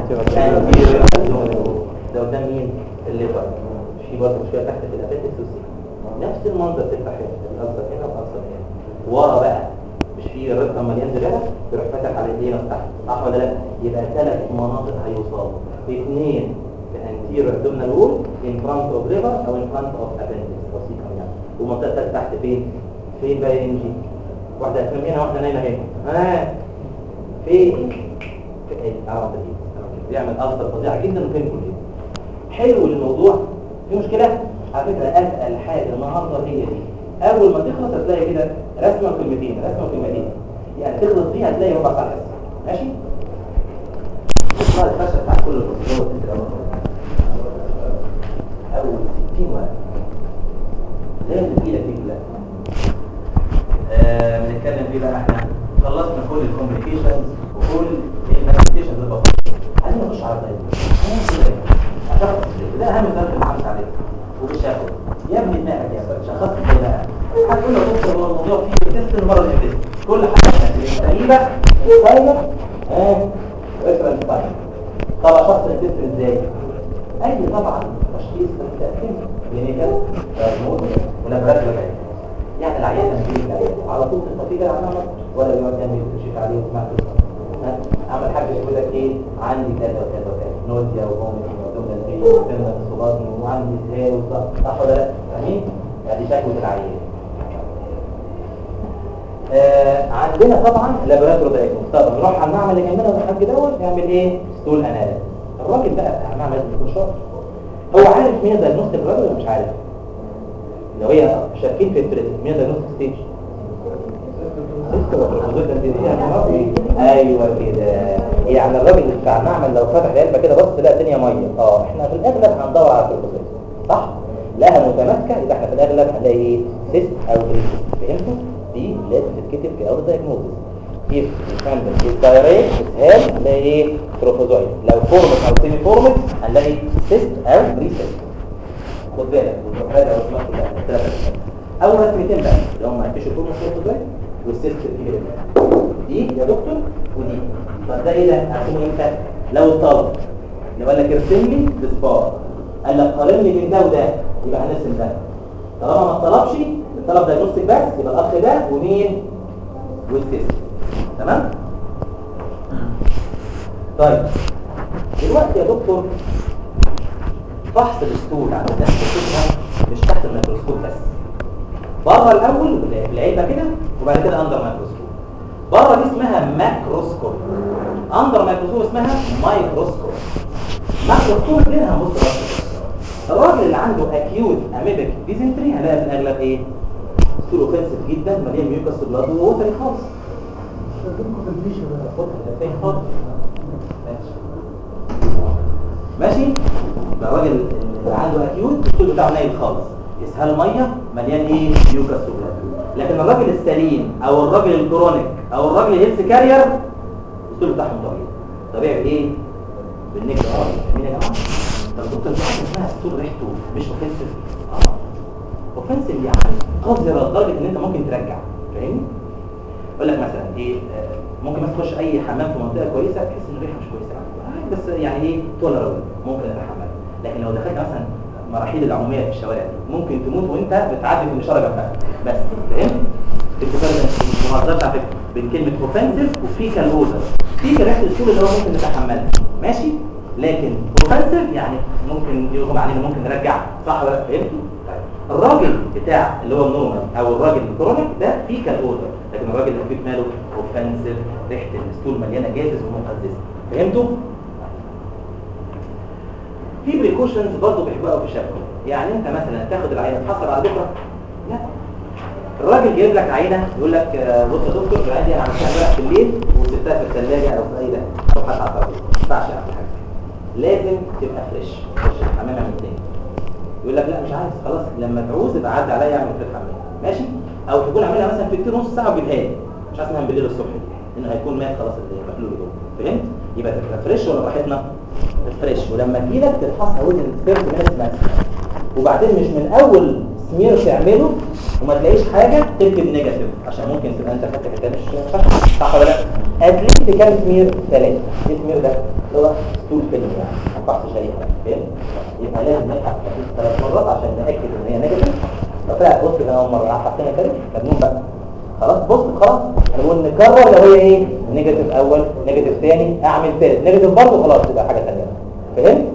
ده قدام مين الليفر في برضه شويه تحت في الابيتس والسي نفس المنظر تفتح هنا الالسر هنا والالسر هنا ورا بقى مش في الرقم مليان زباله تروح فاتح على الايدين تحت صح ولا لا يبقى ثلاث مناطق هيوصلوا اثنين في anterior abdominal wall in front of liver او in front of appendix وسيكم يعني ومنطقه تحت فين فين بقى ينجي واحده هتنام هنا واحده نايمه هنا ها فين في الارض دي بيعمل ألسر فظيعه جدا وفين كله حلو الموضوع في مشكله على فكره اسال حاجه النهارده هي دي اول ما تخلص هتلاقي كده رسمه كلمتين رسمه كلمتين يعني تخلص دي هتلاقي ربع ساعه حصه ماشي الصلاه الفشل بتاع كل البروتوكولات انت لما اول 60 ورقه لازم ايدك دي كلها آه، بنتكلم فيه بقى احنا خلصنا كل الكوميونيكيشنز وكل المانيفستيشنز اللي بقى عايزين نخش على الطريق اشخص ده اهم درس اللي عملت عليه وبالشافه يا ابني دماغك يا ابني شخصت ازاي بقى هتقول له بص هو الموضوع فيه تيست المره اللي فاتت كل حاجه تقريبا فاينل اه ريفرنس تايم طب اشخص التيست ازاي اي طبعا تشخيص بالتاكيد كلينيكال دايجنوز ونبرات لغايه يعني العيان هنجيب العيان على طول تستطيع كده عنها ولا يقعد جنبي وتشيك عليه وتسمع ها اعمل حاجه يقول لك ايه عندي كذا وكذا وكذا نوزيا وفوميتنج وابدومينال بين وسمنه الصباطي وعندي اسهال وصح صح ولا لا فاهمين ادي شكوى العيان آه عندنا طبعا لابوراتوري دايجنوز طب نروح على المعمل اللي جنبنا والحاج دوت يعمل ايه ستول اناليز الراجل بقى بتاع المعمل لازم يكون شاطر هو عارف مين دايجنوستيك الراجل ولا مش عارف لو هي شاكين في التريد مين دايجنوستيك ستيج ايوه كده يعني الراجل بتاع المعمل لو فتح العلبه كده بص تلاقي الدنيا ميه اه احنا في الاغلب هندور على الكورتيزون صح لها متماسكه يبقى احنا في الاغلب هنلاقي ايه سيست او بريسيست فهمتوا دي لازم تتكتب في اول دايجنوزس if dependent is direct اسهال هنلاقي ايه تروفوزويد لو فورمت او سيمي فورمت هنلاقي سيست او بريسيست خد بالك والمحاولة او اسمها كلها الثلاثة اول رسمتين بقى اللي هم التيشو فورمت تروفوزويد والسيست الكبيرة دي يا دكتور ودي طب ده ايه ده هرسمه امتى لو الطلب اللي قال لك ارسم لي بسبار قال لك قارن لي بين ده وده يبقى هنرسم ده طالما ما طلبش الطلب ده نص بس يبقى الاخ ده ومين والسيست تمام طيب دلوقتي يا دكتور فحص الاسطول عند الناس بتشوفها مش تحت الميكروسكوب بس بره الاول بالعلبه كده وبعد كده اندر ميكروسكوب بره دي اسمها ماكروسكوب اندر ميكروسكوب اسمها مايكروسكوب ماكروسكوب ليها هنبص بس الراجل اللي عنده اكيوت اميبك ديزنتري هنلاقي في الاغلب ايه ستول اوفنسيف جدا مليان ميوكس بلاد ووتري خالص ماشي يبقى الراجل اللي عنده اكيوت الستول بتاعه نايم خالص اسهال ميه مليان ايه ميوكس بلاد لكن الراجل السليم او الراجل الكرونيك او الراجل الهيلث كارير الاسلوب بتاعهم طبيعي طبيعي بايه بالنجم اه مين يا جماعه طب دكتور في حاجه اسمها ستول ريحته مش اوفنسيف اه اوفنسيف يعني قذره لدرجه ان انت ممكن ترجع فاهمني اقول لك مثلا ايه آه، ممكن مثلا تخش اي حمام في منطقه كويسه تحس ان الريحه مش كويسه آه، بس يعني ايه تولربل ممكن اتحمل لكن لو دخلت مثلا مراحيل العموميه في الشوارع دي ممكن تموت وانت بتعدي في الاشاره جنبها بس فهمت الفرق بين المهارات على فكره بين كلمه اوفنسيف وفيكال اودر فيكال ريحه السول اللي هو ممكن نتحملها ماشي لكن اوفنسيف يعني ممكن يغمى علينا ممكن نرجع صح ولا لا فهمتوا طيب الراجل بتاع اللي هو النورمال او الراجل الكرونيك ده فيكال اودر لكن الراجل اللي فيه ماله اوفنسيف ريحه الستول مليانه جازز ومقززه فهمتوا في بريكوشنز برضه بيحبوها قوي في الشفوي يعني انت مثلا تاخد العينه تحصل على بكره لا الراجل جايب لك عينه يقول لك آه، بص يا دكتور العينه دي انا عملتها امبارح بالليل وسبتها في الثلاجه او في اي ده او حتى على الترابيزه ما ينفعش اعمل حاجه لازم تبقى فريش تخش الحمام من تاني يقول لك لا مش عايز خلاص لما تعوز يبقى عدي عليا اعمل في الحمام ماشي او تكون عاملها مثلا في كتير نص ساعه وجيبها لي مش عايز انام بالليل الصبح لانه هيكون مات خلاص المخلوق جوه فهمت يبقى تبقى فريش ولا براحتنا فريش ولما تجيلك تفحصها وزن 30 مينتس ماكسيمم وبعدين مش من اول سمير تعمله وما تلاقيش حاجه تكتب نيجاتيف عشان ممكن تبقى انت فاتح كده مش صح صح ولا لا اتليست كام سمير ثلاثه ايه سمير ده اللي هو طول فيلم يعني ما فحص شريحه فاهم يبقى لازم نفحص ثلاث مرات عشان ناكد ان هي نيجاتيف فطلعت بص انا اول مره حطينا كده مجنون بقى خلاص بص خلاص انا بقول نكرر لو هي ايه نيجاتيف اول نيجاتيف ثاني اعمل ثالث نيجاتيف برضه خلاص تبقى حاجه ثانيه فهمت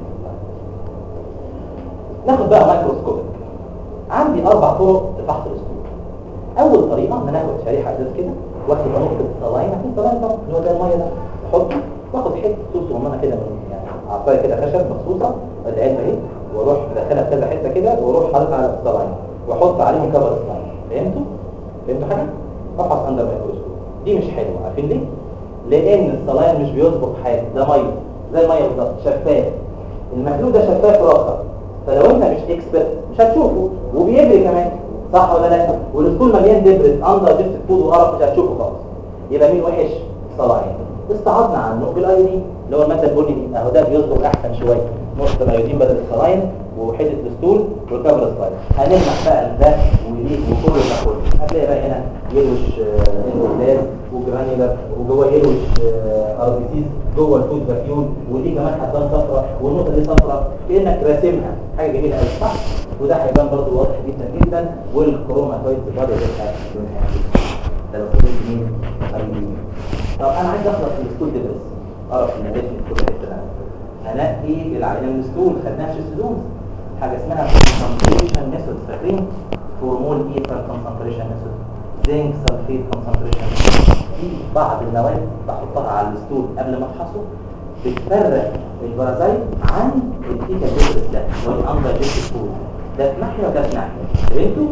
ناخد بقى مايكروسكوب عندي اربع طرق لفحص الاسطول اول طريقه ان انا اخد شريحه ازاز كده واخد نقطه صلاين عارفين الصلاين طبعا اللي هو ده الميه ده احطه واخد حته صوص صغننه كده من يعني عصايه كده خشب مخصوصه العلبه اهي واروح مدخلها في كذا حته كده واروح حاططها على الصلاين واحط عليهم كفر الصلاين فهمتوا فهمتوا حاجه افحص اندر مايكروسكوب دي مش حلوه عارفين ليه لان الصلاين مش بيسبق حاجه ده ميه زي الميه بالظبط شفاف المخلوق ده شفاف راسا فلو انت مش اكسبرت مش هتشوفه وبيجري كمان صح ولا لا والاسطول مليان دبرس اندر جبت فود وقرف مش هتشوفه خالص يبقى مين وحش صلاين استعضنا عنه بالايودين اللي هو الماده البني دي اهو ده بيصبغ احسن شويه نقطه الايودين بدل الصلاين وحته الاسطول والكبر الصلاين هنلمح بقى ده ودي وكل ده كله هتلاقي بقى هنا يلوش اندوبلاز وجرانيولار وجوه يلوش اربيسيس جوه الفود فاكيول ودي كمان هتبان صفراء والنقطه دي صفراء كانك راسمها حاجه جميله قوي صح وده هيبان برضه واضح جدا جدا والكروماتويد برضه هتبقى لونها ده لو فضلت مين أيوة. طب انا عايز اخلص من السكول دبرس اعرف ان ده في كل حته ده هنقي العينه من السكول خدناها في السيزون حاجه اسمها concentration ميثود فاكرين هرمون ايثر concentration ميثود زنك سلفيت concentration في بعض المواد بحطها على الستول قبل ما افحصه بتفرق البرازيت عن الفيكا دبرس ده اللي هو الاندر جيست فود ده في ناحيه وده في ناحيه فهمتوا؟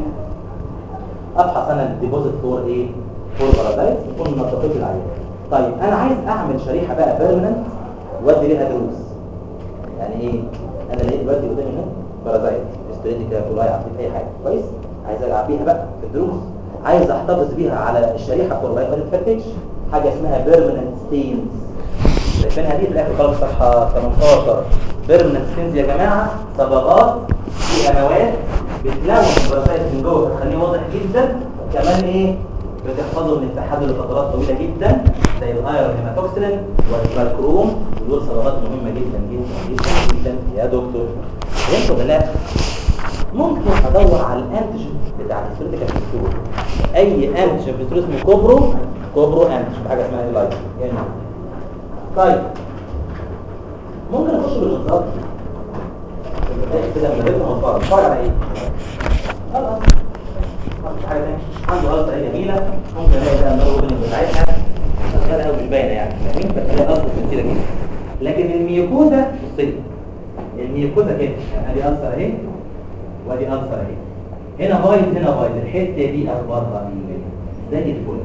ابحث انا الديبوزيت فور ايه فور بارازايت يكون منطقه العيان طيب انا عايز اعمل شريحه بقى بيرمننت وادي ليها دروس يعني ايه انا لقيت دلوقتي قدامي هنا بارازايت استريتيكا كولاي عطيت اي حاجه كويس عايز العب بيها بقى في الدروس عايز احتفظ بيها على الشريحه فور ما تتفتش حاجه اسمها بيرمننت ستينز شايفينها دي في الاخر خالص صفحه 18 بيرمننت ستينز يا جماعه صبغات فيها مواد بتلون البارازايت من جوه فتخليه واضح جدا كمان ايه بتحفظه من التحدي لفترات طويله جدا زي الايرون هيماتوكسلين والكالكروم ودول صبغات مهمه جدا جدا جدا جدا يا دكتور فهمتوا ولا لا ممكن ادور على الانتيجين بتاع السيرتيكال فيستول اي انتيجين فيستول اسمه كوبرو كوبرو انتيجين حاجه اسمها ايلايت يعني طيب ممكن اخش بالانصاف كده من غير ما اتفرج اتفرج على ايه خلاص مش حاجه تانية عنده غلطه ايه جميله ممكن الاقي بقى النور بين بتاعتها شغاله قوي مش باينه يعني فاهمين بس هي غلطه كتيره جدا لكن الميوكوزا بصي الميوكوزا كده يعني ادي ألسر اهي وادي ألسر اهي هنا بايظ هنا بايظ الحته دي اخبارها ايه زي الفل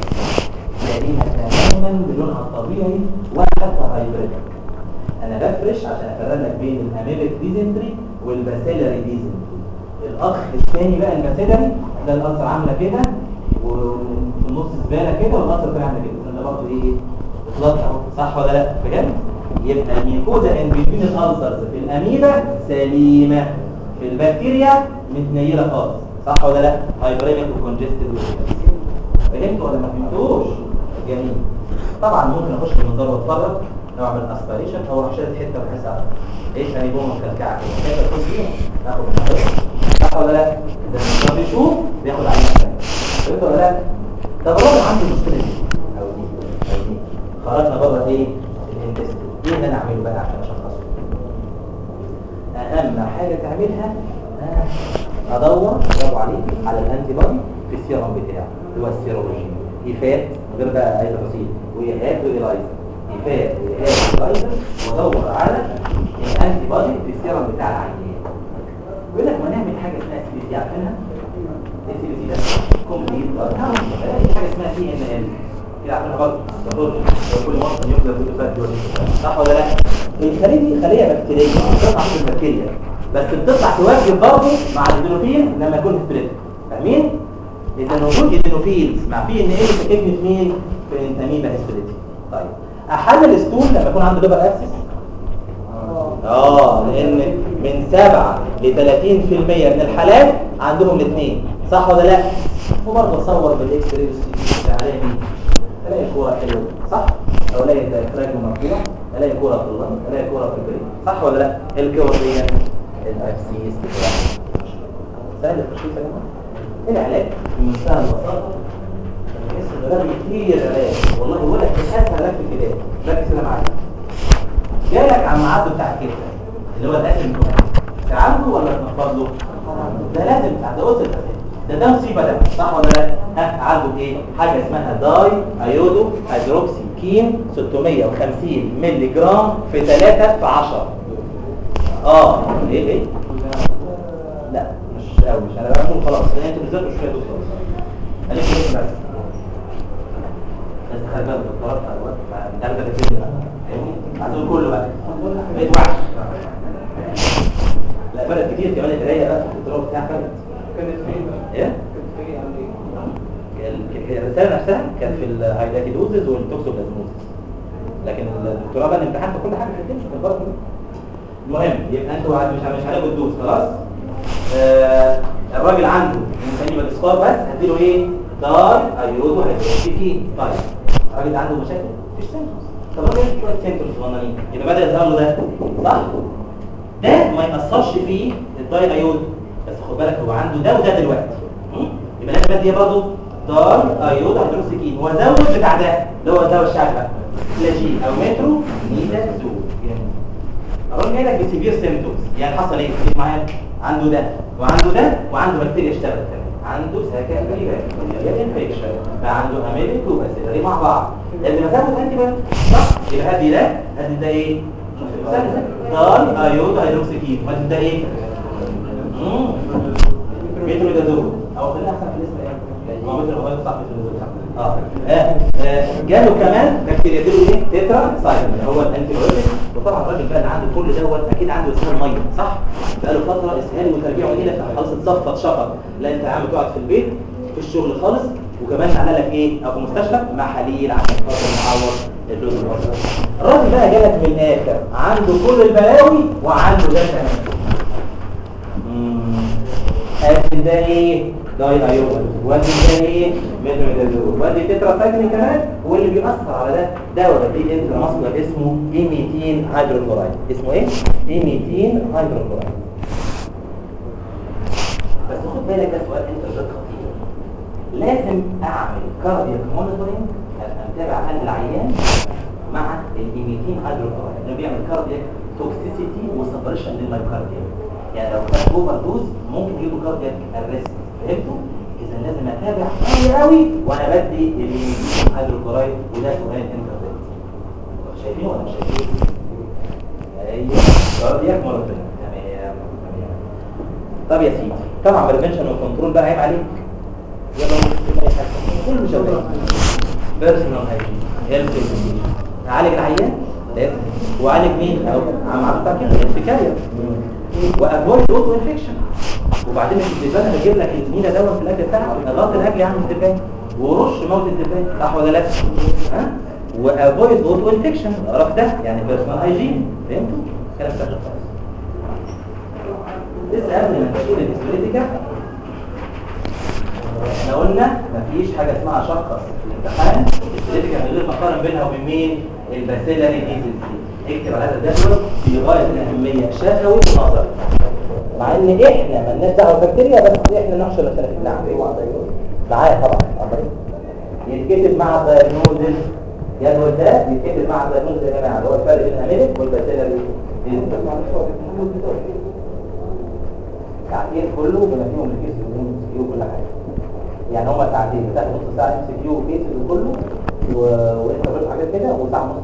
لانها تماما بلونها الطبيعي وحتى هايبريد انا بفرش عشان افرق لك بين الاميبك ديزنتري والباسيلاري ديزنتري الاخ الثاني بقى الماسيلاري ده الألسر عاملة كده وفي النص زبالة كده والألسر كده عاملة كده ده برضه إيه إخلاص أهو صح ولا لا فهمت؟ يبقى الميكوزا ان بين الألسرز في الأميبا سليمة في البكتيريا متنيلة خالص صح ولا لا؟ هايبريميك وكونجستد فهمت ولا ما فهمتوش؟ جميل طبعا ممكن اخش في المنظار واتفرج لو اعمل اسبريشن او اروح شادد حته بحيث اعرف ايه ثاني بوم مكلكعه كده حته تخش فيها ناخد المنظار صح ولا لا؟ اذا المنظار بيشوف بياخد عينه ثانيه فهمت ولا لا؟ طب الراجل عنده المشكله دي او دي او دي خرجنا بره ايه؟ الانتست ايه اللي انا اعمله بقى عشان اشخصه؟ اهم حاجه تعملها آه، ادور برافو عليك على الانتي بودي في السيرم بتاعه اللي هو السيرولوجي ايفات من غير بقى اي تفاصيل وايهات وايلايزر ايفات وايهات وايلايزر وادور على الانتي بودي في السيرم بتاع العيان يقول لك ما نعمل حاجه اسمها سي بي سي عارفينها ايه سي بي سي ده كومبليت في حاجه اسمها سي ان ال كده عارفينها برضه السيرولوجي كل مره يفضل في الفات صح ولا لا الخليه دي خليه بكتيريه بتطلع في البكتيريا بس بتطلع تواجد برضه مع الدينوفيل لما يكون سبريت فاهمين اذا وجود الدينوفيلز مع بي ان ايه بتكتب في مين في انتاميبا هيستريتي طيب احلل الستول لما يكون عنده ليفر ابسس اه لان من 7 ل 30% من الحالات عندهم الاثنين صح ولا لا وبرضه اصور بالاكس راي عليها مين الاقي الكوره حلوه صح او الاقي الاخراج مرفوع الاقي كوره في اللنج الاقي كوره في البريد صح ولا لا الكوره دي الابسيس بتاعها سهل التشخيص يا جماعه العلاج بمنتهى البساطه تحس الغلاب كتير علاج والله ولا اسهل علاج في الكلاب ركز انا معاك جالك عم عبده بتاع الكلى اللي هو الاسم بتاعه تعالجه ولا تنفض له ده لازم بتاع ده قلت ده ده مصيبه ده صح ولا لا ها عالجه بايه حاجه اسمها داي ايودو هيدروكسي كين 650 مللي جرام في 3 في 10 اه ايه ايه لا مش قوي مش انا بقول خلاص لان انتوا بتذاكروا شويه دول خلاص خليك بس بس بس خلي بالك الدكتوراه بتاع الوقت ده ده كده فاهمني عايزين كله بقى بقيت وحش لا فرق كتير كمان القرايه بقى في الدكتوراه بتاع فرق كانت فين بقى؟ ايه كانت فين عندي ال- الرساله نفسها كانت في الهايلاكيدوزز والتوكسوبلازموزز لكن الدكتوراه بقى الامتحان في كل حاجه في الدنيا في البرد المهم يبقى انتوا مش مش هناخد الدوز خلاص آه الراجل عنده انساني بالاسقاط بس هديله ايه دار ايودو هيدروكسيكين طيب الراجل ده عنده مشاكل مفيش سيمتومز طب الراجل عنده شويه سيمتومز صغننين يبقى بدا يظهر له ده صح ده ما ياثرش فيه الداي ايود بس خد بالك هو عنده ده وده دلوقتي م? يبقى لازم ادي برضه دار ايود هيدروكسيكين وازود بتاع ده اللي هو الدواء الشعبي بقى فلاجين او مترو نيدازول يعني الراجل جاي لك بسيفير سيمتومز يعني حصل ايه خليك معايا عنده ده وعنده ده وعنده بكتيريا اشتغلت كمان عنده سكن بريبات انفكشن فعنده اميليك وباسيلري مع بعض لازم ازود انتي بقى صح يبقى هدي ده هدي ده ايه دال ايود هيدروكسيكين وهدي ده ايه مترودازول او خلينا احسن في الاسم ايه هو مترودازول صح مترودازول صح اه آه، آه، جاله كمان بكتيريا دي ايه تترا سايكل اللي هو الانتي بايوتيك وطبعا الراجل بقى اللي عنده كل دوت اكيد عنده اسهال ميه صح بقى له فتره اسهال وترجيعه هنا خلاص اتصفت شفط لا انت عم تقعد في البيت في الشغل خالص وكمان عمل لك ايه او في المستشفى محاليل عشان خاطر نعوض اللوز الوسط الراجل بقى جالك من الاخر عنده كل البلاوي وعنده ده كمان ادي ده ايه داي ايون وادي ده ايه ميثودازول وادي تترا سايكلين كمان واللي بيأثر على ده دواء دي انت مصدر اسمه ايميتين هيدروكلورايد اسمه ايه ايميتين هيدروكلورايد بس خد بالك ده سؤال انت ده خطير لازم اعمل كاردياك مونيتورنج ابقى متابع حال العيان مع الايميتين هيدروكلورايد انه بيعمل كاردياك توكسيسيتي وسبريشن للمايوكارديوم يعني لو خد اوفر دوز ممكن يجيبوا كاردياك ارست فهمتوا اذا لازم اتابع قوي قوي وانا بدي الايميتين هيدروكلورايد وده سؤال انت شايفينه ولا مش شايفينه ايوه كاردياك مونيتورنج تمام تمام طب يا سيدي طبعا بريفنشن وكنترول بقى عيب عليك يلا يبقى أي حاجة. كل مشاورات بيرسونال هايجين هيلث عالج العيان لازم وعالج مين او عم عبد التركيب الفكايه وافويد اوتو انفكشن وبعدين الدبان بجيب لك المينا دوت في الاكل بتاعك غطي الاكل يا عم الدبان ورش موت الدبان صح ولا لا ها وافويد اوتو انفكشن القرف ده يعني بيرسونال هايجين فهمتوا كلام سهل خالص لسه قبل ما نشيل الاسبريتيكا احنا قلنا مفيش حاجه اسمها شخص في الامتحان الاسبريتيكا من غير ما اقارن بينها وبين مين الباسيلاري ديزيز اكتب على هذا الجدول في غايه الاهميه شفوي ونظري مع ان احنا مالناش دعوه بالبكتيريا بس احنا نحشر نفسنا في اللعب معايا طبعا أمرين. يتكتب مع الدايجنوزز جدول ده يتكتب مع الدايجنوزز يا جماعه اللي هو الفرق بين الاميلك والباسيلاري ديزيز التعديل كله بما فيهم الكيس والام كيو وكل حاجه يعني هما ساعتين بتاخد نص ساعه ام سي كيو وكيس وكله و... وانت بتقول حاجات كده وساعه ونص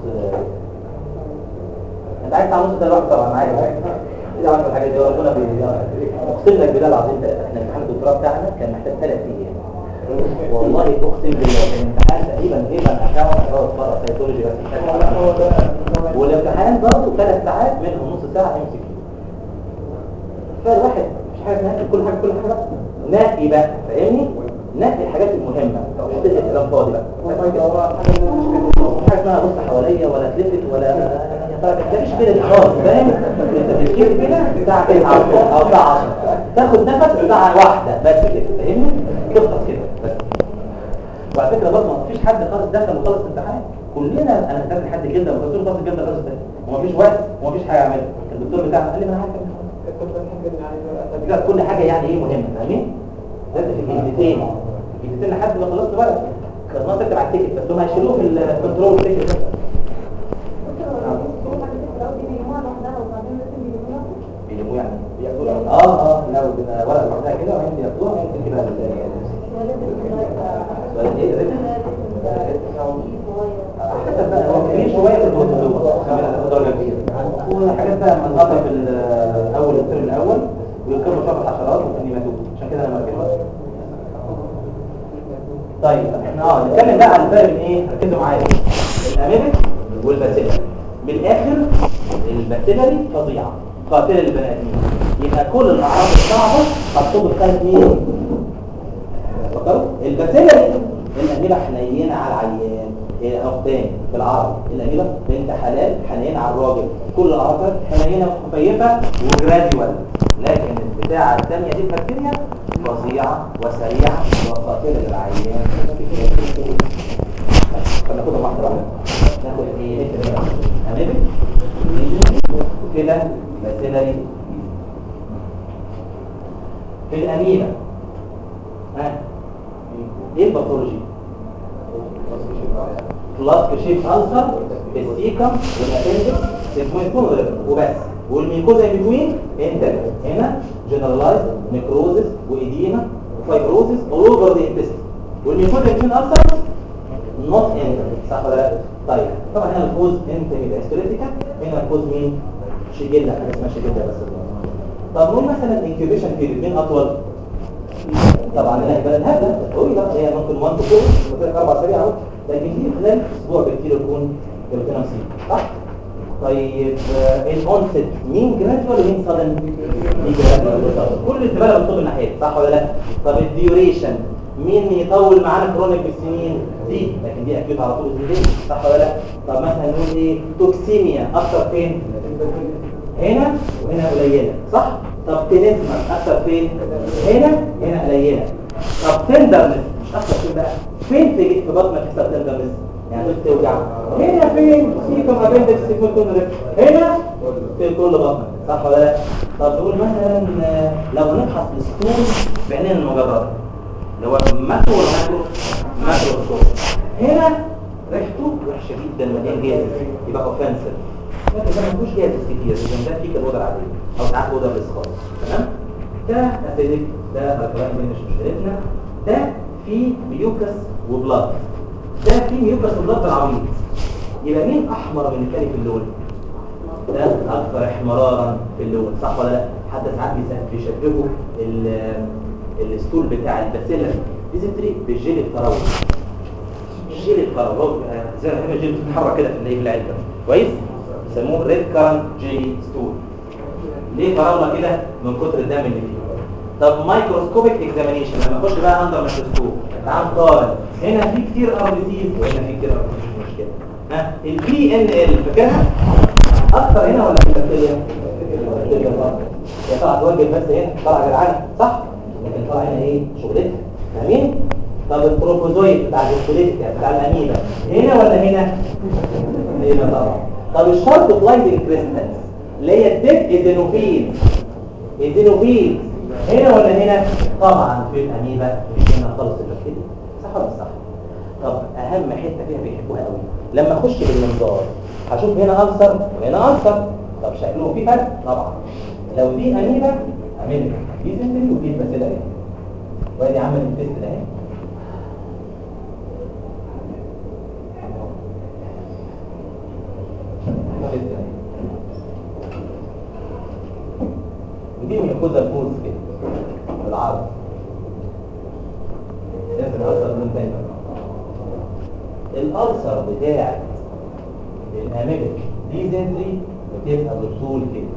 انت عايز ساعه ونص ده لوحده طبعا معايا اذا عملت الحاجات دي ربنا بي- اقسم لك بالله العظيم ده احنا امتحان الدكتوراه بتاعنا كان محتاج ثلاث ايام والله اقسم بالله كان امتحان تقريبا غير اكاونت او بره سيكولوجي بس مش فاكر. والامتحان برضه ثلاث ساعات منهم نص ساعه ام سي كيو فالواحد مش حاجه اسمها كل حاجه كل حاجه نقي بقى فاهمني نقي الحاجات المهمه مش تدي كلام فاضي بقى مش حاجه اسمها بص حواليا ولا تلفت ولا يا ترى ده مش كده خالص فاهم انت بتفكر كده الساعه 9 او الساعه 10 تاخد نفس الساعه واحده بس كده فاهمني تخلص كده بس وعلى فكره برضه ما فيش حد خالص دخل وخلص امتحان كلنا انا كتبت لحد جلده وقلت له خلص الجلده خلص ده ومفيش وقت ومفيش حاجه اعملها الدكتور بتاعنا قال لي ما انا عارف لا كل حاجة يعني ايه مهمة فاهمين؟ لازم في الجلدتين الجلدتين لحد ما خلصت بقى كان ما تكتب على التيكت بس هم هيشيلوه في الكنترول تيكت بس بيلموه يعني بياخدوه اه اه لو بيبقى ورقة لوحدها كده وبعدين بياخدوها ممكن كده سؤال ايه حسب بقى هو كبير شوية في البروتوزوا خمسة درجة كبيرة وحاجات بقى منقطة في الأول الترم الأول ويركبوا شوية الحشرات وممكن يماتوا عشان كده أنا مركبها طيب احنا اه نتكلم بقى عن الفرق بين ايه ركزوا معايا الاميبك والباسيلاري من الاخر الباسيلاري فظيعه قاتله للبني ادمين يبقى كل الاعراض الصعبه هتصب في خانه مين فكروا الباسيلاري الاميبه حنينه على العيان إيه، او تاني بالعربي الاميبه بنت حلال حنينه على الراجل كل الاعراض حنينه وخفيفه وجراديوال لكن البتاعه الثانيه دي البكتيريا فظيعة وسريعة وقاتلة للعيان فناخدها واحدة واحدة ناخد ايه نكتب بقى اميبك وكده باسيلاري في الاميبا ها ايه الباثولوجي فلاسك شيب ألسر السيكم والابندكس سيكون غير وبس والميكوزا بيكوين انت هنا جنرالايز نيكروزس وإديما وفايبروزس all over the intestine والميكوزا بيكوين ألسر not entered صح ولا لا؟ طيب طبعا هنا الكوز انت يبقى هيستوريتيكا هنا الكوز مين؟ شيجيلا حاجه اسمها شيجيلا بس طب نقول مثلا انكيوبيشن بيريد مين اطول؟ طبعا هنا يبقى الهبله طويله هي ممكن 1 تو 4 ممكن اربع اسابيع اهو لكن دي خلال اسبوع بالكتير يكون جبتنا نصيب صح؟ طيب الاونست مين جرادوال ومين سادن؟ مين جرادوال كل الزباله بتطول الناحيه صح ولا لا؟ طب الديوريشن مين يطول معانا كرونيك بالسنين؟ دي لكن دي اكيد على طول دي صح ولا لا؟ طب مثلا نقول ايه؟ توكسيميا اكتر فين؟ هنا وهنا قليله صح؟ طب تنزمة اكتر فين؟ هنا هنا قليله طب تندرنس مش اكتر فين بقى؟ فين في في بطنك يحصل تندرنس؟ يعني بس توجع هنا فين سيكم ابندكس سيكم كونريك هنا في كل بطنك صح ولا لا طب نقول مثلا آه، لو نفحص الستون بعينين المجرده اللي هو ماكرو ولا ماكرو ماكرو ستون هنا ريحته وحشه جدا مليان جاز يبقى اوفنسيف لكن ده ما فيهوش جاز كتير لان ده فيه كالوضع العاديه او ساعات وضع الاسخاط تمام ده اسيدك ده الكلام مش مشكلتنا ده فيه ميوكس وبلاد ده فيه ميوكس وبلاد العبيط يبقى مين احمر من الثاني في اللون ده اكثر احمرارا في اللون صح ولا لا حتى ساعات بيس- بيشبهوا ال- الستول بتاع الباسيلا ديزنتري بالجيل الفراولي الجيل الفراولي هو بيبقى زي ما كده الجيل بتتحرك كده في اللي في العلبه كويس بيسموه ريد كارنت جيلي ستول ليه فراوله كده من كتر الدم اللي فيه طب مايكروسكوبيك اكزامينيشن لما اخش بقى اندر ميكروسكوب تعال قارن هنا في كتير ار بي سيز وهنا في كتير ار بي سيز مش مشكله ها البي ان ال فاكرها اكتر هنا ولا في البكتيريا البكتيريا طبعا هي طلعت واجب بس هنا طلع جدعانه صح لكن طلع هنا ايه شغلتها فاهمين طب التروفوزويد بتاع السكوليتيكا بتاع الاميبا هنا ولا هنا هنا طبعا طب الشرط بلايدنج كريستالز اللي هي الديك ايزينوفيل ايزينوفيل هنا ولا هنا طبعا في الاميبا مش هنا خالص البكتيريا صح ولا مش صح طب اهم حته فيها بيحبوها قوي لما اخش بالمنظار هشوف هنا ألسر وهنا ألسر طب شكلهم في فرق طبعا لو دي اميبا اميبا دي سنتري ودي الباسيلا اهي وادي عمل التست ده اهي التست اهي. ودي بناخدها الفوز كده بالعرض لازم الألسر من تاني الألسر بتاعت الأميبك دي زنتري بتبقى بالطول كده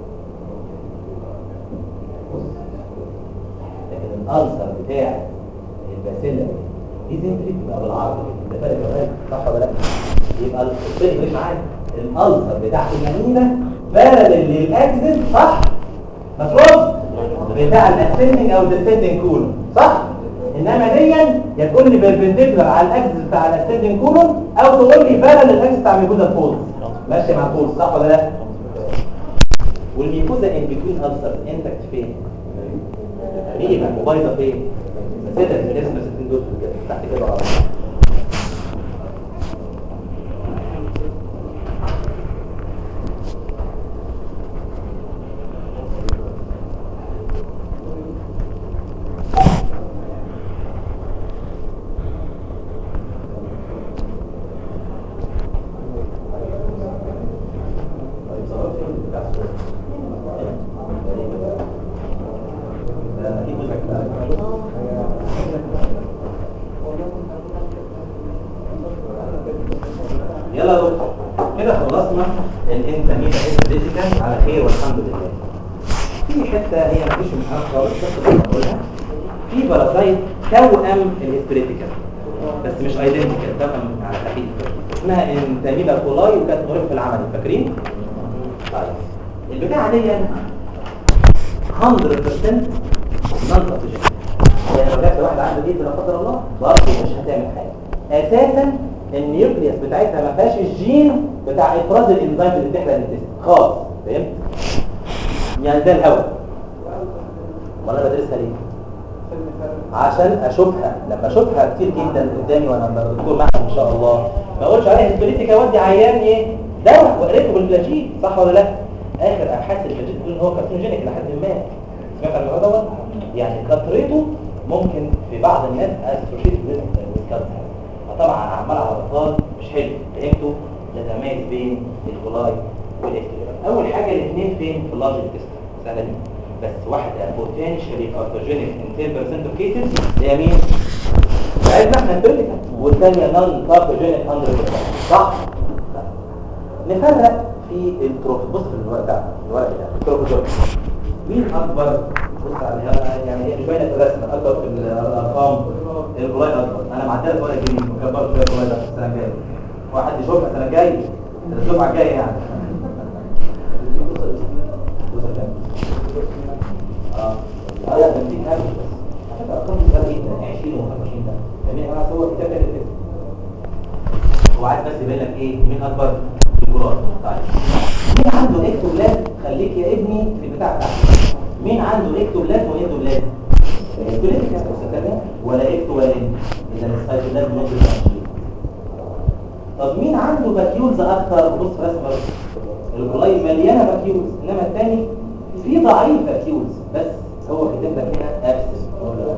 بص لكن الألسر بتاعت الباسيلا دي زنتري بتبقى بالعرض كده ده فرق كمان صح ولا لا؟ يبقى الطريق مش معايا الألسر بتاعت الأمينة بارل للأكسس صح؟ مفروض بتاع الاسندنج او الديسندنج كولون صح انما ديا يا تقول لي بيربنديكولار على الاكسس بتاع الاسندنج كولون او تقول لي بارل للاكسس بتاع الميكوزا فولز ماشي مع الفولز صح ولا لا والميكوزا ان بتوين السر انتكت فين مين وبايظه فين مسيتها في الاسم 60 دول كده تحت كده على طول. يلا يا دكتور كده خلصنا الانتمية الفيزيكال على خير والحمد لله في حتة هي مفيش من خالص بس بقولها في باراسايت توأم الهستريتيكال بس مش ايدنتيكال توأم على خفيف اسمها انتاميبا كولاي وكانت مهمة في العمل فاكرين؟ طيب البتاعة دي 100% نون باثوجين يعني لو جات واحد عنده دي لا قدر الله برضه مش هتعمل حاجه اساسا النيوكليوس بتاعتها ما فيهاش الجين بتاع افراز الانزيم اللي بتحرق الانتست خالص فهمت يعني ده الهواء ولا أنا بدرسها ليه عشان اشوفها لما اشوفها كتير جدا قدامي وانا دكتور معهم ان شاء الله ما اقولش عليها هيستوريتيك اودي عيان ايه دواء وقريته بالبلاجين صح ولا لا اخر ابحاث البلاجين بتقول ان هو كارسينوجينيك لحد ما سمعت عن الموضوع دوت يعني كثرته ممكن في بعض الناس اسوشيت ويز فطبعا عمال على بطال مش حلو فهمتوا لازم اميز بين الكولاي والاكتيريا اول حاجه الاثنين فين في اللارج تيست سهله دي بس واحده بوتنشالي باثوجينيك ان 10% اوف كيسز هي مين عايزنا احنا نتركها والثانيه نون باثوجينيك 100% صح نفرق في التروف بص في الورق ده الورق ده التروفوزوم مين اكبر بص عليها يعني هي مش باينه في الرسم اكبر في الارقام الكولاي اكبر انا معدل ورق جديد مكبر شويه الكولاي ده السنه الجايه واحد يشوفها السنه الجايه الدفعه الجايه يعني اه اه لا بنتين هذا بس هذا ارقام صغيره جدا 20 و25 ده جميع يا جماعه هو كتاب كده هو عايز بس يبين لك ايه مين اكبر الكولار طيب مين عنده اكتوبلاد خليك يا ابني في البتاع بتاعك مين عنده اكتوبلاد واندوبلاد الاكتوبلاد كانت مستخدمه ولا اكتو ولا اند اذا السايتوبلاد ممكن تمشي طب مين عنده باكيولز اكتر بص رسمه الكولاي مليانه باكيولز انما الثاني في ضعيف باكيولز بس هو كاتب لك هنا ابسس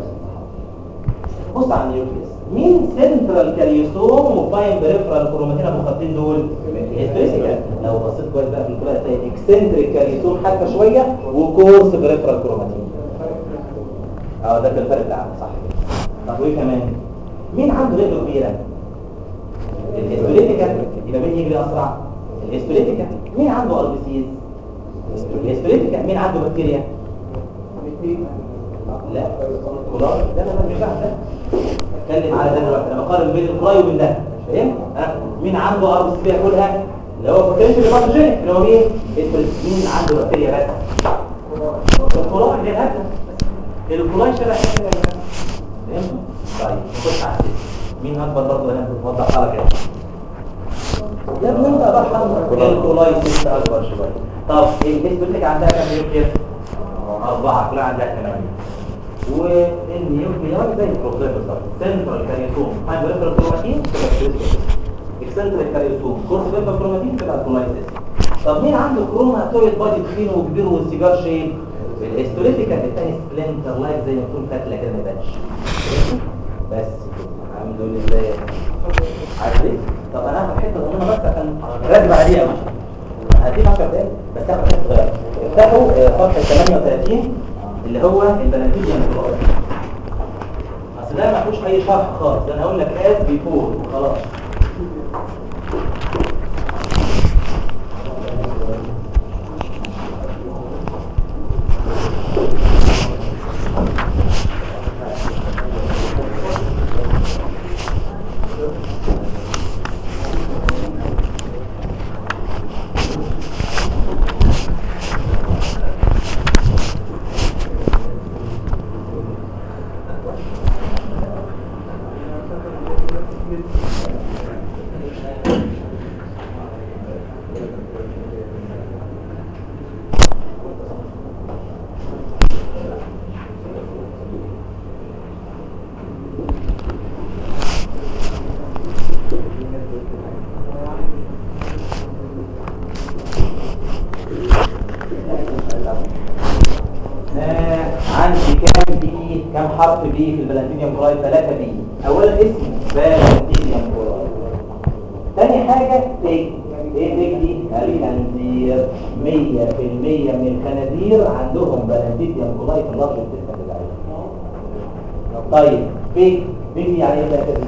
بص على النيوكليوس مين سنترال كاريوسوم وفاين بريفرال كروماتين ابو خطين دول هيستوريسيكال لو بصيت كويس بقى في الكولاي هتلاقي اكسنتريك كاريوسوم حتى شويه وكورس بريفرال كروماتين اه ده كان الفرق بتاعه صح كده طب وايه كمان مين عنده رجل كبيره الهيستوليتيكال يبقى مين يجري اسرع الهيستوليتيكال مين عنده ار بي سيز الهيستوليتيكال مين عنده بكتيريا لا كولاي لا لا لا مش ده اتكلم على ده دلوقتي انا بقارن بين الكولاي وبين ده فاهم ها مين عنده ارض سبيع كلها اللي هو بوتنشال باثوجينيك اللي هو مين مين عنده بكتيريا بس الكولاي اللي هذا الكولاي شبه كده يا جماعه فهمتوا طيب نخش على السيستم مين اكبر برضه هنا بتوضحها لك كده يا ابني انت بقى الكولايسيس اكبر شويه طب الهيستوليك عندها كام نيوكلير اربعه كلها عندها ثمانيه والنيوكليار زي البروبليم بالظبط سنترال كاريوتوم هاي بريفرال كروماتين تبقى اكسنترال كاريوتوم كورس بريفرال كروماتين تبقى الكولايسيس طب مين عنده كروماتويد بادي تخين وكبير والسيجار شيب الهيستوليتيك الثاني سبلنتر لايك زي ما تكون فتله كده ما يبانش بس كده. الحمد لله عارف ليه؟ طب انا هاخد حته صغيره بس عشان راكب عليها ماشي هديك 10 دقايق بس هاخد حته صغيره افتحوا آه، صفحه 38 اللي هو البناديل كلورايد اصل ده ما فيهوش اي شرح خالص ده انا هقول لك از بيفور وخلاص آه، عندي كام بي كام حرف بي في البلانتينيوم كولاي 3 بي اولا اسمه بلانتينيوم كولاي تاني حاجة بيج ايه بيج دي الخنزير 100% من الخنازير عندهم بلانتينيوم كولاي في اللارج سيستم بتاعتهم طيب بيج بيج يعني ايه بقى كده؟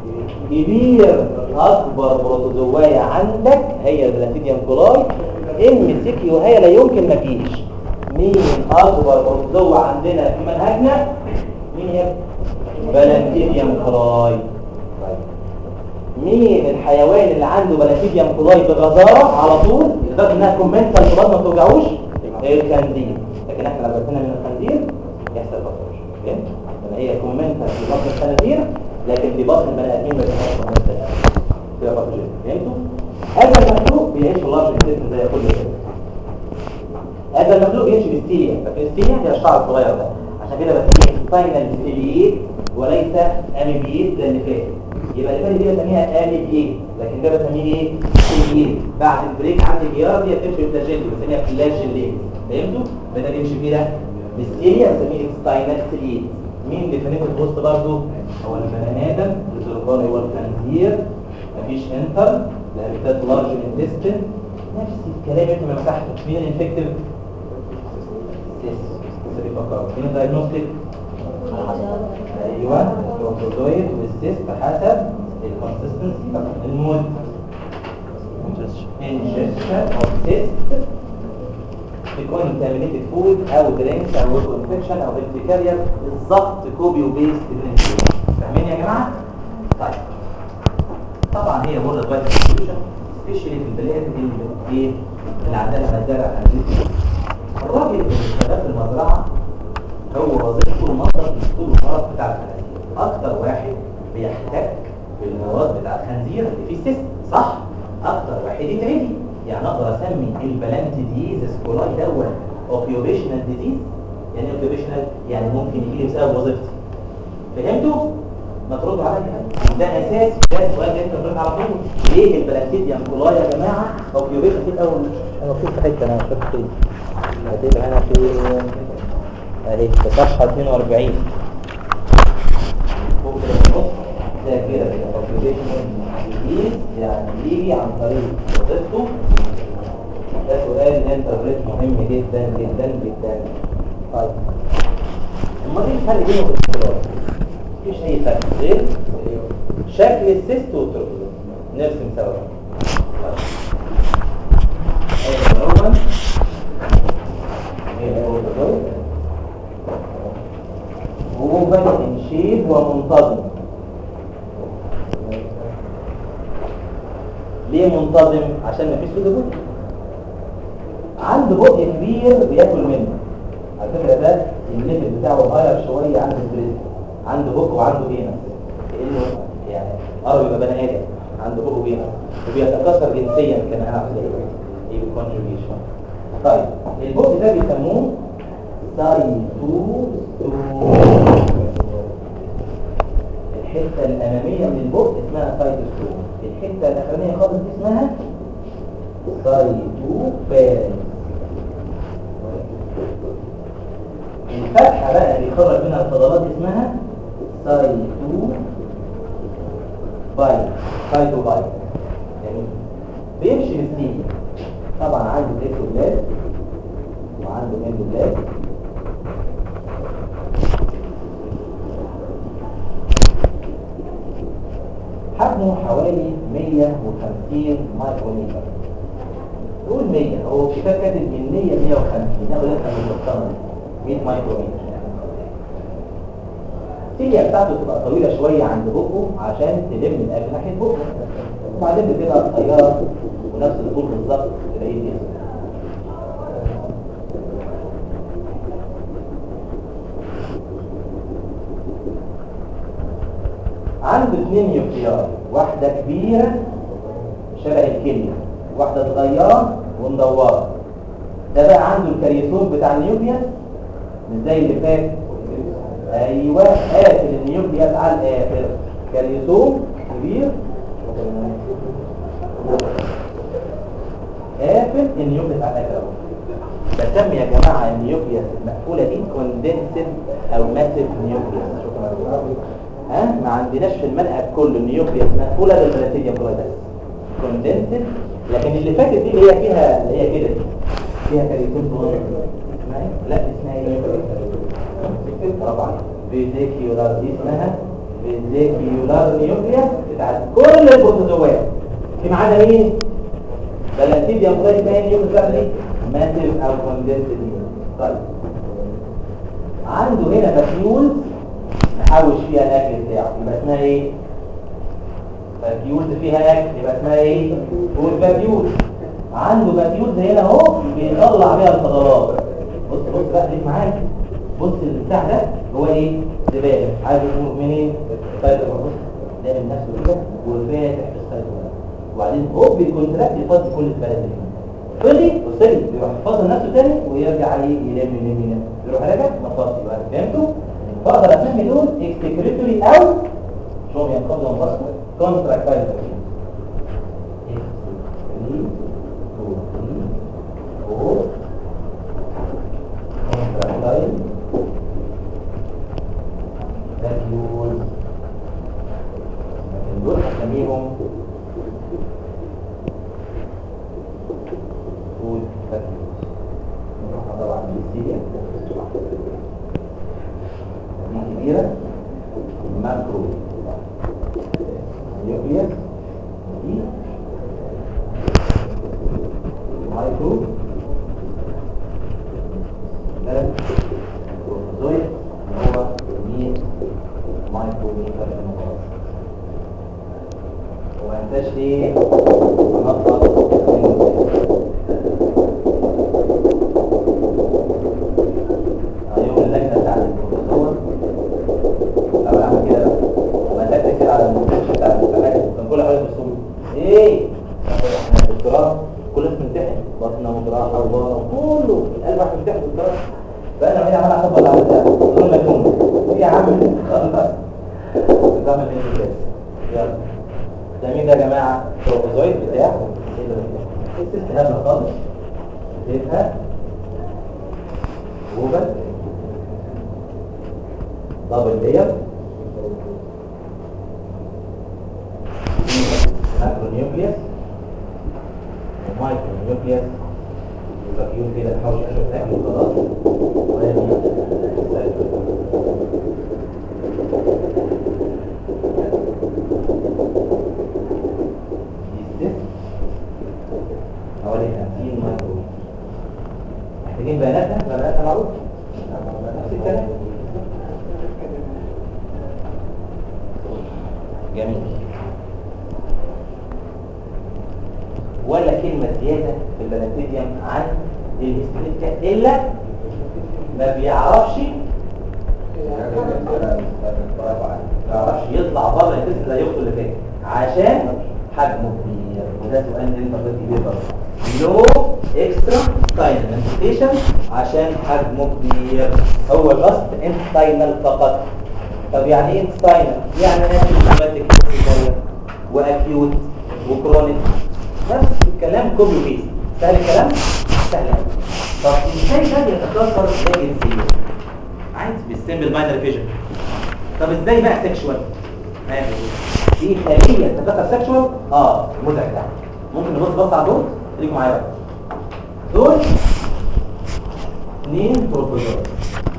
كبير اكبر بروتوزوايا عندك هي البلانتينيوم كولاي ام سي كيو هي لا يمكن ما فيش مين اكبر بروتوزوا عندنا في منهجنا مين هي بلانتينيوم كولاي طيب. مين الحيوان اللي عنده بلانتينيوم كولاي بغزاره على طول لدرجه انها كومنتال في البطن ما توجعوش الخنزير لكن احنا لو جبنا من الخنزير يحصل بطن فهمت يعني هي كومنتال في بطن الخنازير لكن في بطن البني ادمين ما بيبقاش كومنتال فيها بطن فهمتوا هذا المخلوق بيعيش في اللارج انتستين زي كل كده هذا المخلوق يمشي بالستيريا فالستيريا هي الشعر الصغير ده عشان كده بسميه فاينل ستيريات وليس اميبيات زي اللي فات يبقى اللي فات دي بسميها اميبيات لكن ده بسميه ايه ستيريات بعد البريك عندي جيار دي بتمشي بالفلاجيل بسميها فلاجيليت فهمتوا فده بيمشي كده بالستيريا بسميه اكستاينال ستيريات مين ديفينيت البوست برضه هو البني ادم الزرقاني هو الخنزير مفيش انتر لهابيتات لارج انتستين نفس الكلام انت ما مسحته مين الانفكتيف مين الدايجنوستيك ايوه البروتوزويد والسيست حسب الكونسستنسي المود ingestion of cyst بcontaminated food او drinks او water infection او urticaria بالظبط كوبي وبيست فاهمين يا جماعه؟ طيب طبعا هي بورد فايتال سوليوشن سبيشالي في البلاد اللي ايه اللي عندها مزارع خنزير الراجل اللي شغال في المزرعه هو وظيفته المصدر للطول المرض بتاع الخنازير اكتر واحد بيحتك بالمواد بتاع الخنزير اللي فيه سيست صح اكتر واحد يتعدي يعني اقدر اسمي البلانت ديزيز كولاي دوت اوكيوبيشنال ديزيز يعني اوكيوبيشنال يعني ممكن يجي لي بسبب وظيفتي فهمتوا ما تردوا عليا ده اساس ده السؤال اللي انت بترد على طول ليه البلاكتيديوم كولاي يا جماعه اوكيوبيشن في الاول انا مكتوب في حته انا مش فاكر فين هتبقى هنا في اهي في صفحه 42 فوق كده في النص ده كده كده اوكيوبيشن ديزيز يعني بيجي عن طريق وظيفته ده سؤال انتربريت مهم جدا جدا جدا طيب امال ايه الفرق بينه وبين الكولاي مفيش اي فرق غير شكل السيست والتروبوزوم نرسم سوا اول هي التروبوزوم منتظم ليه منتظم عشان مفيش له دبوس عنده بق كبير بياكل منه على فكره ده الليفل بتاعه هاير شويه عند البريد عنده بق وعنده هنا كانه يعني قرب يبقى بني ادم عنده بق وهنا وبيتكاثر جنسيا كما انا عارف ايه الكونجوجيشن طيب البق ده بيسموه سايتوستوم الحته الاماميه من البق اسمها سايتوستوم الحته الاخرانيه خالص دي اسمها سايتوفان الفتحه بقى اللي بيخرج منها الفضلات اسمها سايتو باي سايتو باي يعني بيمشي بالسين طبعا عنده اكتوبلاد وعنده اندوبلاد حجمه حوالي 150 مايكرومتر نقول 100 هو الكتاب كاتب من 100 ل 150 ناخد احنا من المقترن 100 مايكرومتر السيليا بتاعته تبقى طويلة شوية عند بقه عشان تلم الأكل ناحية بقه وبعدين بتبقى قصيرة ونفس الطول بالظبط تلاقيه دي عنده اثنين نيوكليار واحدة كبيرة شبه الكلية واحدة صغيرة ومدورة ده بقى عنده الكريسون بتاع النيوكليوس مش زي اللي فات ايوه قافل النيوكليوس على الاخر كريسون كبير قافل النيوكليوس على الاخر اهو بسمي يا جماعه النيوكليوس المقفوله دي كوندنسد او ماسيف نيوكليوس شكرا ها ما عندناش في المنهج كله النيوكليوس مقفوله بالبلاتينيوم كلها كوندنسد لكن اللي فاتت دي اللي هي فيها اللي هي كده دي فيها كريتون صغير اسمها ايه؟ لا اسمها ايه برافو عليك فيزيكيولار دي اسمها فيزيكيولار نيوكليوس بتاعت كل البروتوزوات في ما عدا مين؟ بلاتينيوم كلها اسمها ايه نيوكليوس بقى دي ماسيف او كوندنسد طيب عنده هنا باتيولز نحوش فيها الاكل بتاعه يبقى اسمها ايه باتيولز فيها اكل يبقى اسمها ايه فول باتيولز عنده باتيولز هنا اهو بيطلع بيها الفضلات بص بص بقى ليك معاك بص البتاع ده هو ايه زباله عايز يخرج منين السايتو بص ده من نفسه كده وفاتح في السايتو وبعدين هو بيكونتراكت يفضي كل الزباله دي فضي وصلي بيروح فاضل نفسه تاني ويرجع ايه يلم يلم يلم يروح راجع مفصل بقى فهمتوا فاقدر اسمي دول اكسكريتوري او شو ينقض وانفصل كونتراكتايل دول هسميهم فود فاتيوز نروح طبعا للسيريا دي كبيرة ماكرو نيوكليوس دي مايكرو ده بروتوزويد هو 100 مايكرو متر المقاس وما انساش ليه نقطة يوم اللجنة بتاعت البروتوزويد لو اعمل كده وما تكتب على المنتج بتاع الامتحانات كان كل حاجه بالصوت ايه احنا في الدكتوراه كل اسم امتحن بطنه وجراحه وبطنه كله القلب راح يمتحن في الدكتوراه فانا هنا عمال احفظ على ده دول مجنون ايه يا عم بتعمل ايه كده يلا ده مين ده يا جماعه البروتوزويد بتاع استهبل خالص بيتها وبس دبل لير ماكرو نيوكليوس ومايكرو نيوكليوس والفاكيوم كده نحاول اشوف اكل وخلاص حوالي 50 مايكرو محتاجين بياناتها بياناتها معروف نفس الكلام جميل ولا كلمة زيادة في البلانتيديوم عن الهستوريكا إلا ما بيعرفش ما بيعرفش يطلع بره الجسم زي يخطو اللي فات عشان حجمه كبير وده سؤال انت قلت كبير برضه لو اكسترا ستاينال مانيفستيشن عشان حجمه كبير هو القصد انستاينال فقط طب يعني ايه انستاينال؟ يعني انتي واكيوت وكرونيك نفس الكلام كوبي بيست سهل الكلام؟ سهل أوي. طب ازاي ده بيتكاثر الجنسيه؟ عايز بالسمبل باينري فيجن طب ازاي بقى سيكشوال؟ ماشي في خليه تتكاثر سيكشوال؟ اه المزعج ده ممكن نبص بص على دول خليكم معايا بقى دول اثنين بروبوزات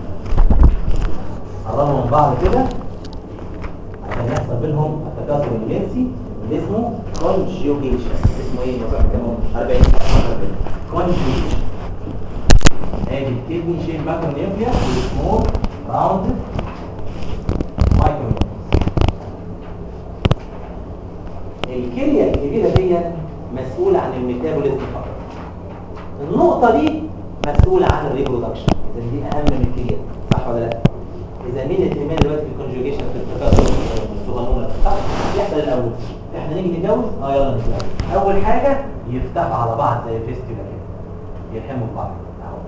قربوا من بعض كده عشان يحصل بينهم التكاثر الجنسي اللي اسمه conjugation اسمه ايه مثلا كمان 40 conjugation ادي الكدني شيب باكر نيوكليا والسمول راوند مايكرو الكليه الكبيره دي مسؤوله عن الميتابوليزم فقط النقطه دي مسؤوله عن الريبرودكشن اذا دي اهم من الكليه صح ولا لا اذا مين الاهتمام دلوقتي في الكونجوجيشن في التكاثر الصغنونه صح يحصل الاول احنا نيجي نتجوز اه يلا نتجوز اول حاجه يفتحوا على بعض زي فيستيفال كده يلحموا في بعض اهو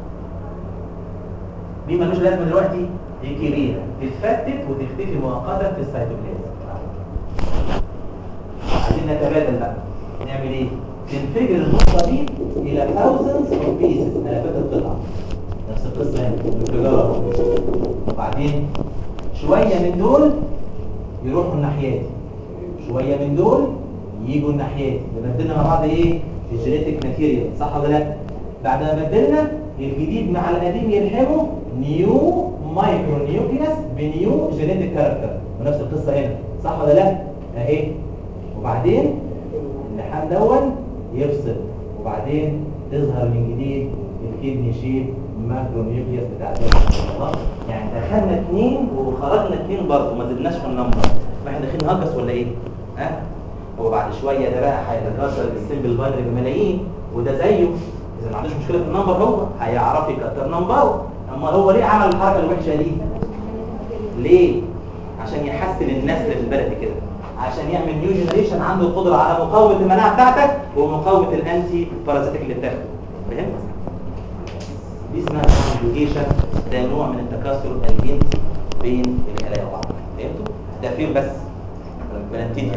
دي ملوش لازمه دلوقتي دي كبيره تتفتت وتختفي مؤقتا في السيتوبلازم أهو. عايزين نتبادل بقى نعمل ايه تنفجر النقطه دي الى thousands of pieces الافات القطع نفس القصه هنا انفجار وبعدين شويه من دول يروحوا الناحيات شويه من دول يجوا الناحيات نبدلنا مع بعض ايه الجينيتك ماتيريال صح ولا لا بعد ما بدلنا الجديد مع القديم يلحموا نيو مايكرو نيوكليس بنيو جينيتك كاركتر ونفس القصه هنا صح ولا لا اهي وبعدين اللحام دون يفصل وبعدين تظهر من جديد الكدني شيب ماكرو نيوكليس بتاع خلاص يعني دخلنا اثنين وخرجنا اثنين برضه ما زدناش في النمبر ما احنا داخلين هجس ولا ايه ها هو بعد شويه ده بقى هيتكاثر السمبل باينري بملايين وده زيه اذا ما عندوش مشكله في النمبر هو هيعرف يكتر نمبره اما هو ليه عمل الحركه الوحشه دي ليه عشان يحسن النسل في البلد كده عشان يعمل نيو جنريشن عنده القدره على مقاومه المناعه بتاعتك ومقاومه الانتي بارازيتيك اللي بتاخده فهمت دي اسمها كونجوجيشن ده نوع من التكاثر الجنسي بين الخلايا وبعض فهمتوا ده فين بس بلانتينيا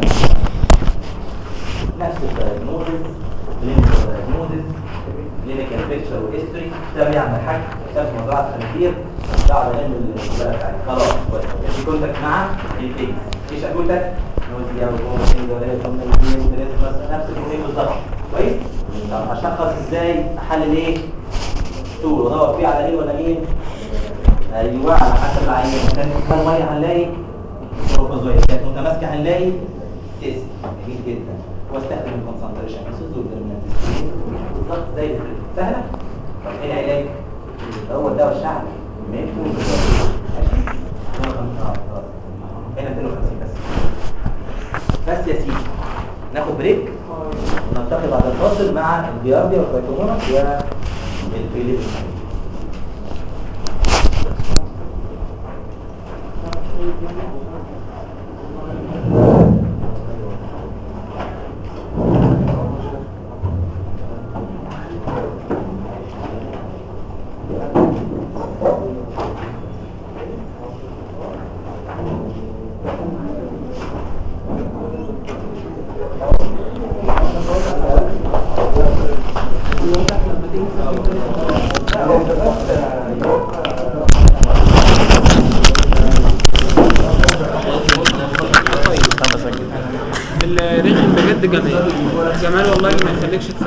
نفس الدايجنوزز كلينيكال دايجنوزز كلينيكال بيكتشر وهيستوري ده بيعمل حاجه كتاب مزرعه خنازير بعد علم البلد بتاعتي خلاص كويس في كونتاكت مع الفيس ايش اقولك نوزيا وكومين دوريه كومين نفس الكومين بالظبط كويس طب اشخص ازاي احلل ايه طول ودور فيه على ايه ولا مين ايوه على حسب العينه كان كان ميه هنلاقي بروبوزويد كانت متماسكه هنلاقي تيست جميل جدا واستخدم الكونسنتريشن اسيد والدرمناتيز بالظبط زي الفريق سهله طب ايه العلاج هو الدواء الشعبي ميكون ماشي هنا 250 بس بس يا سيدي ناخد بريك ونلتقي بعد الفاصل مع البيارديا والفيتومونس والفيليب الرخم بجد جمال جمال والله ما يخليكش